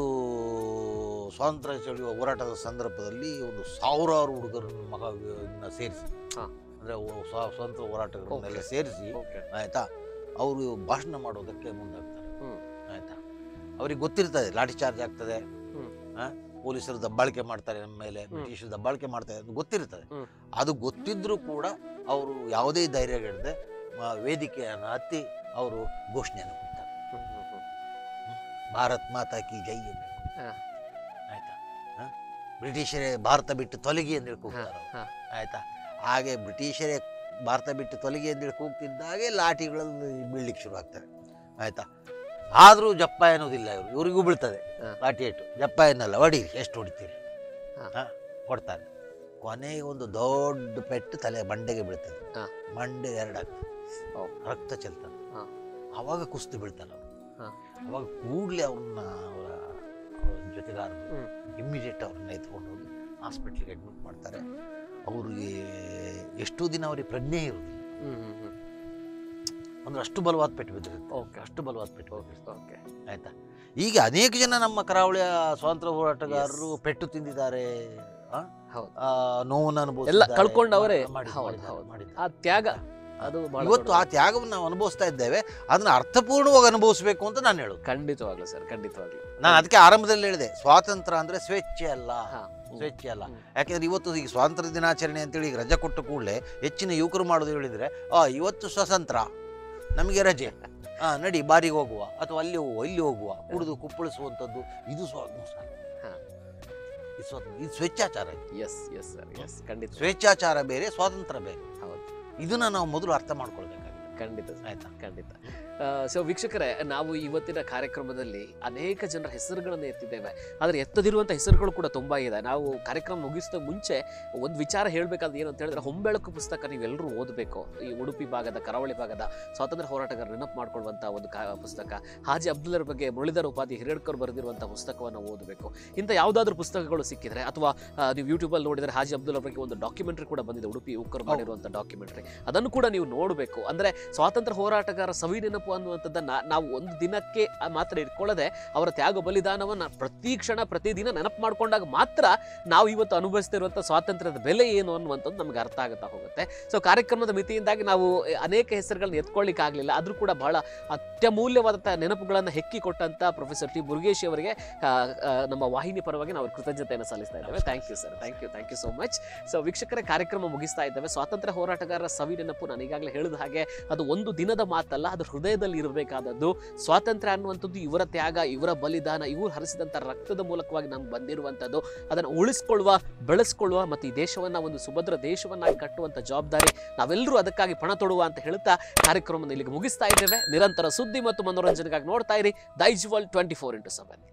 ಸ್ವಾತಂತ್ರ್ಯ ಚಳುವ ಹೋರಾಟದ ಸಂದರ್ಭದಲ್ಲಿ ಒಂದು ಸಾವಿರಾರು ಹುಡುಗರನ್ನು ಮಗ ಸೇರಿಸಿ ಹಾ. ಅಂದರೆ ಸ್ವಾತಂತ್ರ್ಯ ಹೋರಾಟಗಳನ್ನೆಲ್ಲ Okay. ಸೇರಿಸಿ ಓಕೆ ಆಯ್ತಾ ಅವರು ಭಾಷಣ ಮಾಡೋದಕ್ಕೆ ಮುಂದಾಗ್ತಾರೆ ಹ್ಮ್. ಆಯ್ತಾ ಅವ್ರಿಗೆ ಗೊತ್ತಿರ್ತದೆ ಲಾಠಿ ಚಾರ್ಜ್ ಆಗ್ತದೆ ಹ್ಮ್. ಆ, ಪೊಲೀಸರು ದಬ್ಬಾಳಿಕೆ ಮಾಡ್ತಾರೆ ನಮ್ಮ ಮೇಲೆ ಹ್ಮ್. ಬ್ರಿಟಿಷರು ದಬ್ಬಾಳಿಕೆ ಮಾಡ್ತಾರೆ ಅಂತ ಗೊತ್ತಿರ್ತದೆ ಹ್ಮ್. ಅದು ಗೊತ್ತಿದ್ರೂ ಕೂಡ ಅವರು ಯಾವುದೇ ಧೈರ್ಯಗೆಡದೆ ವೇದಿಕೆಯನ್ನು ಹತ್ತಿ ಅವರು ಘೋಷಣೆಯನ್ನು ಕೊಡ್ತಾರೆ ಹ್ಮ್, ಹ್ಮ್, ಹ್ಮ್. ಭಾರತ್ ಮಾತಾ ಕಿ ಜೈ ಎಂದು ಹಾ. ಆಯ್ತಾ ಆ? ಬ್ರಿಟಿಷರೇ ಭಾರತ ಬಿಟ್ಟು ತೊಲಗಿ ಎಂದು ಹಾ, ಕೂಗ್ತಾರೆ ಅವರು ಹಾ. ಆಯ್ತಾ ಹಾಗೆ ಬ್ರಿಟಿಷರೇ ಭಾರತ ಬಿಟ್ಟು ತೊಲಗಿ ಅಂತೇಳಿ ಕೂಗ್ತಿದ್ದಾಗೆ ಲಾಠಿಗಳಲ್ಲಿ ಬೀಳ್ಲಿಕ್ಕೆ ಶುರು ಆಗ್ತವೆ ಆಯ್ತಾ ಆದರೂ ಜಪ್ಪ ಎನ್ನುವುದಿಲ್ಲ ಇವರು ಇವರಿಗೂ ಬೀಳ್ತದೆ ಹಾ. ಲಾಠಿ ಏಟು ಜಪ್ಪ ಎನ್ನಲ್ಲ ಹೊಡೀರಿ ಎಷ್ಟು ಹೊಡಿತೀರಿ ಹಾ. ಹಾ, ಕೊಡ್ತಾರೆ ಕೊನೆಗೆ ಒಂದು ದೊಡ್ಡ ಪೆಟ್ಟು ತಲೆ ಮಂಡೆಗೆ ಬೀಳ್ತದೆ ಹಾ. ಮಂಡೆ ಎರಡಾಗ್ತದೆ ಓ. ರಕ್ತ ಚೆಲ್ತದೆ ಹಾ. ಅವಾಗ ಕುಸ್ತು ಬೀಳ್ತಾರೆ ಅವರು ಹಾ. ಅವಾಗ ಕೂಡಲೇ ಅವ್ರನ್ನ ಅವರ ಅವ್ರ ಜೊತೆಗಾರರು ಹ್ಮ್. ಇಮ್ಮಿಡಿಯೇಟ್ ಅವ್ರನ್ನ ಎತ್ಕೊಂಡು ಹೋಗಿ ಹಾಸ್ಪಿಟ್ಲಿಗೆ ಅಡ್ಮಿಟ್ ಮಾಡ್ತಾರೆ ಅವ್ರಿಗೆ ಎಷ್ಟೋ ದಿನ ಅವ್ರಿಗೆ ಪ್ರಜ್ಞೆ ಇರೋದಿಲ್ಲ ಹ್ಮ್, ಹ್ಮ್, ಹ್ಮ್. ಅಂದ್ರೆ ಅಷ್ಟು ಬಲವಾದ ಪೆಟ್ಟು ಬಿದ್ದಿರುತ್ತೆ ಓಕೆ ಅಷ್ಟು ಬಲವಾದ ಪೆಟ್ಟು ಬಿದ್ದಿರುತ್ತೆ ಓಕೆ ಆಯ್ತಾ ಈಗ ಅನೇಕ ಜನ ನಮ್ಮ ಕರಾವಳಿಯ ಸ್ವಾತಂತ್ರ್ಯ ಹೋರಾಟಗಾರರು Yes. ಪೆಟ್ಟು ತಿಂದಿದ್ದಾರೆ ಆ? ಹೌದು ಆ, ನೋವನ್ನು ಎಲ್ಲ ಅನುಭವಿಸಿದ್ದಾರೆ. ಕಳ್ಕೊಂಡವರೇ ಮಾಡಿ- ಹೌದು ಮಾಡಿದ್ದಾರೆ, ಹೌದು ಮಾಡಿದ್ದಾರೆ. ಆ ತ್ಯಾಗ ಅದು ಬಹಳ ಇವತ್ತು ಆ ದೊಡ್ಡದು. ತ್ಯಾಗವನ್ನು ನಾವು ಅನುಭವಿಸ್ತಾ ಇದ್ದೇವೆ ಅದನ್ನ ಅರ್ಥಪೂರ್ಣವಾಗಿ ಅನುಭವಿಸಬೇಕು ಅಂತ ನಾನು ಹೇಳೋದು ಖಂಡಿತವಾಗ್ಲು ಸರ್ ಖಂಡಿತವಾಗ್ಲು ನಾನು ಅದಕ್ಕೆ ಆರಂಭದಲ್ಲಿ ಹೇಳಿದೆ ಸ್ವಾತಂತ್ರ್ಯ ಅಂದ್ರೆ ಸ್ವೇಚ್ಛೆ ಅಲ್ಲ ಹಾ. ಸ್ವೇಚ್ಛೆ ಅಲ್ಲ ಹ್ಮ್. ಯಾಕೆಂದ್ರೆ ಇವತ್ತು ಈಗ ಸ್ವಾತಂತ್ರ್ಯ ದಿನಾಚರಣೆ ಅಂತೇಳಿ ಈಗ ರಜೆ ಕೊಟ್ಟ ಕೂಡಲೇ ಹೆಚ್ಚಿನ ಯುವಕರು ಮಾಡೋದು ಹೇಳಿದ್ರೆ ಆ ಇವತ್ತು ಸ್ವಾತಂತ್ರ್ಯ ನಮಗೆ ರಜೆ ಆ ನಡಿ ಬಾರಿಗೆ ಹೋಗುವ ಅಥವಾ ಅಲ್ಲಿ ಹೋಗುವ ಇಲ್ಲಿ ಹೋಗುವ ಕುಡಿದು ಕುಪ್ಪಳಿಸುವಂಥದ್ದು ಇದು ಸ್ವಾತಂತ್ರ್ಯ ಹಾ. ಇದು ಸ್ವಾತಂತ್ರ್ಯ ಇದು ಸ್ವೇಚ್ಛಾಚಾರ ಇದು. ಎಸ್ ಎಸ್ ಸರ್ ಎಸ್ ಖಂಡಿತ ಸ್ವೇಚ್ಛಾಚಾರ ಬೇರೆ ಸ್ವಾತಂತ್ರ್ಯ ಬೇರೆ ಹೌದು ಇದನ್ನ ನಾವು ಮೊದಲು ಅರ್ಥ ಮಾಡ್ಕೊಳ್ಬೇಕಾಗಿದೆ ಖಂಡಿತ ಸರ್. ಆಯ್ತಾ ಖಂಡಿತ ಸೊ ವೀಕ್ಷಕರೇ ನಾವು ಇವತ್ತಿನ ಕಾರ್ಯಕ್ರಮದಲ್ಲಿ ಅನೇಕ ಜನರ ಹೆಸರುಗಳನ್ನು ಎತ್ತಿದ್ದೇವೆ ಆದರೆ ಎತ್ತದಿರುವಂಥ ಹೆಸರುಗಳು ಕೂಡ ತುಂಬಾ ಇದೆ ನಾವು ಕಾರ್ಯಕ್ರಮ ಮುಗಿಸಿದ ಮುಂಚೆ ಒಂದು ವಿಚಾರ ಹೇಳಬೇಕಾದ್ರೆ ಏನು ಅಂತ ಹೇಳಿದ್ರೆ ಹೊಂಬೆಳಕು ಪುಸ್ತಕ ನೀವೆಲ್ಲರೂ ಓದಬೇಕು ಈ ಉಡುಪಿ ಭಾಗದ ಕರಾವಳಿ ಭಾಗದ ಸ್ವಾತಂತ್ರ್ಯ ಹೋರಾಟಗಾರ ನೆನಪು ಮಾಡ್ಕೊಳ್ಳುವಂಥ ಒಂದು ಕಾ ಪುಸ್ತಕ ಹಾಜಿ ಅಬ್ದುಲ್ಲರ ಬಗ್ಗೆ ಮುರಳೀಧರ ಉಪಾಧಿ ಹಿರೇಡ್ಕರ್ ಬರೆದಿರುವಂಥ ಪುಸ್ತಕವನ್ನು ಓದಬೇಕು ಇಂಥ ಯಾವುದಾದ್ರೂ ಪುಸ್ತಕಗಳು ಸಿಕ್ಕಿದ್ರೆ ಅಥವಾ ಆ, ನೀವು ಯೂಟ್ಯೂಬಲ್ಲಿ ನೋಡಿದರೆ ಹಾಜಿ ಅಬ್ದುಲ್ಲರ ಬಗ್ಗೆ ಒಂದು ಡಾಕ್ಯುಮೆಂಟ್ರಿ ಕೂಡ ಬಂದಿದೆ ಉಡುಪಿ ಯುವಕರು ಮಾಡಿರುವಂಥ ಡಾಕ್ಯುಮೆಂಟ್ರಿ ಅದನ್ನು ಕೂಡ ನೀವು ನೋಡಬೇಕು ಅಂದ್ರೆ ಸ್ವಾತಂತ್ರ್ಯ ಹೋರಾಟಗಾರ ಸವಿ ನೆನಪು ಅನ್ನುವಂಥದ್ದನ್ನ ನಾವು ಒಂದು ದಿನಕ್ಕೆ ಮಾತ್ರ ಇಟ್ಕೊಳ್ಳದೆ ಅವರ ತ್ಯಾಗ ಬಲಿದಾನವನ್ನ ಪ್ರತಿ ಕ್ಷಣ ಪ್ರತಿದಿನ ನೆನಪು ಮಾಡ್ಕೊಂಡಾಗ ಮಾತ್ರ ನಾವು ಇವತ್ತು ಅನುಭವಿಸ್ತಿರುವಂಥ ಸ್ವಾತಂತ್ರ್ಯದ ಬೆಲೆ ಏನು ಅನ್ನುವಂಥದ್ದು ನಮ್ಗೆ ಅರ್ಥ ಆಗುತ್ತಾ ಹೋಗುತ್ತೆ ಸೊ ಕಾರ್ಯಕ್ರಮದ ಮಿತಿಯಿಂದಾಗಿ ನಾವು ಅನೇಕ ಹೆಸರುಗಳನ್ನ ಎತ್ಕೊಳ್ಳಿಕ್ಕೆ ಆಗಲಿಲ್ಲ ಆದ್ರೂ ಕೂಡ ಬಹಳ ಅತ್ಯಮೂಲ್ಯವಾದಂಥ ನೆನಪುಗಳನ್ನು ಹೆಕ್ಕಿ ಕೊಟ್ಟಂತ ಪ್ರೊಫೆಸರ್ ಟಿ ಮುರುಗೇಶ್ ಅವರಿಗೆ ಆ, ಆ, ನಮ್ಮ ವಾಹಿನಿ ಪರವಾಗಿ ನಾವು ಕೃತಜ್ಞತೆಯನ್ನು ಸಲ್ಲಿಸ್ತಾ ಇದ್ದೇವೆ thank you sir thank you thank you so much so ವೀಕ್ಷಕರ ಕಾರ್ಯಕ್ರಮ ಮುಗಿಸ್ತಾ ಇದ್ದೇವೆ ಸ್ವಾತಂತ್ರ್ಯ ಹೋರಾಟಗಾರರ ಸವಿ ನೆನಪು ನಾನು ಈಗಾಗಲೇ ಹೇಳಿದ ಹಾಗೆ ಅದು ಒಂದು ದಿನದ ಮಾತಲ್ಲ ಅದು ಹೃದಯದಲ್ಲಿ ಇರಬೇಕಾದದ್ದು ಸ್ವಾತಂತ್ರ್ಯ ಅನ್ನುವಂಥದ್ದು ಇವರ ತ್ಯಾಗ ಇವರ ಬಲಿದಾನ ಇವರು ಹರಿಸಿದಂಥ ರಕ್ತದ ಮೂಲಕವಾಗಿ ನಮ್ಗೆ ಬಂದಿರುವಂಥದ್ದು ಅದನ್ನು ಉಳಿಸ್ಕೊಳ್ಳುವ ಬೆಳೆಸ್ಕೊಳ್ಳುವ ಮತ್ತು ಈ ದೇಶವನ್ನು ಒಂದು ಸುಭದ್ರ ದೇಶವನ್ನಾಗಿ ಕಟ್ಟುವಂಥ ಜವಾಬ್ದಾರಿ ನಾವೆಲ್ಲರೂ ಅದಕ್ಕಾಗಿ ಪಣ ತೊಡುವ ಅಂತ ಹೇಳ್ತಾ ಕಾರ್ಯಕ್ರಮವನ್ನು ಇಲ್ಲಿಗೆ ಮುಗಿಸ್ತಾ ಇದ್ದೇವೆ ನಿರಂತರ ಸುದ್ದಿ ಮತ್ತು ಮನೋರಂಜನೆಗಾಗಿ ನೋಡ್ತಾ ಇರಿ Dighvijay twenty four into seven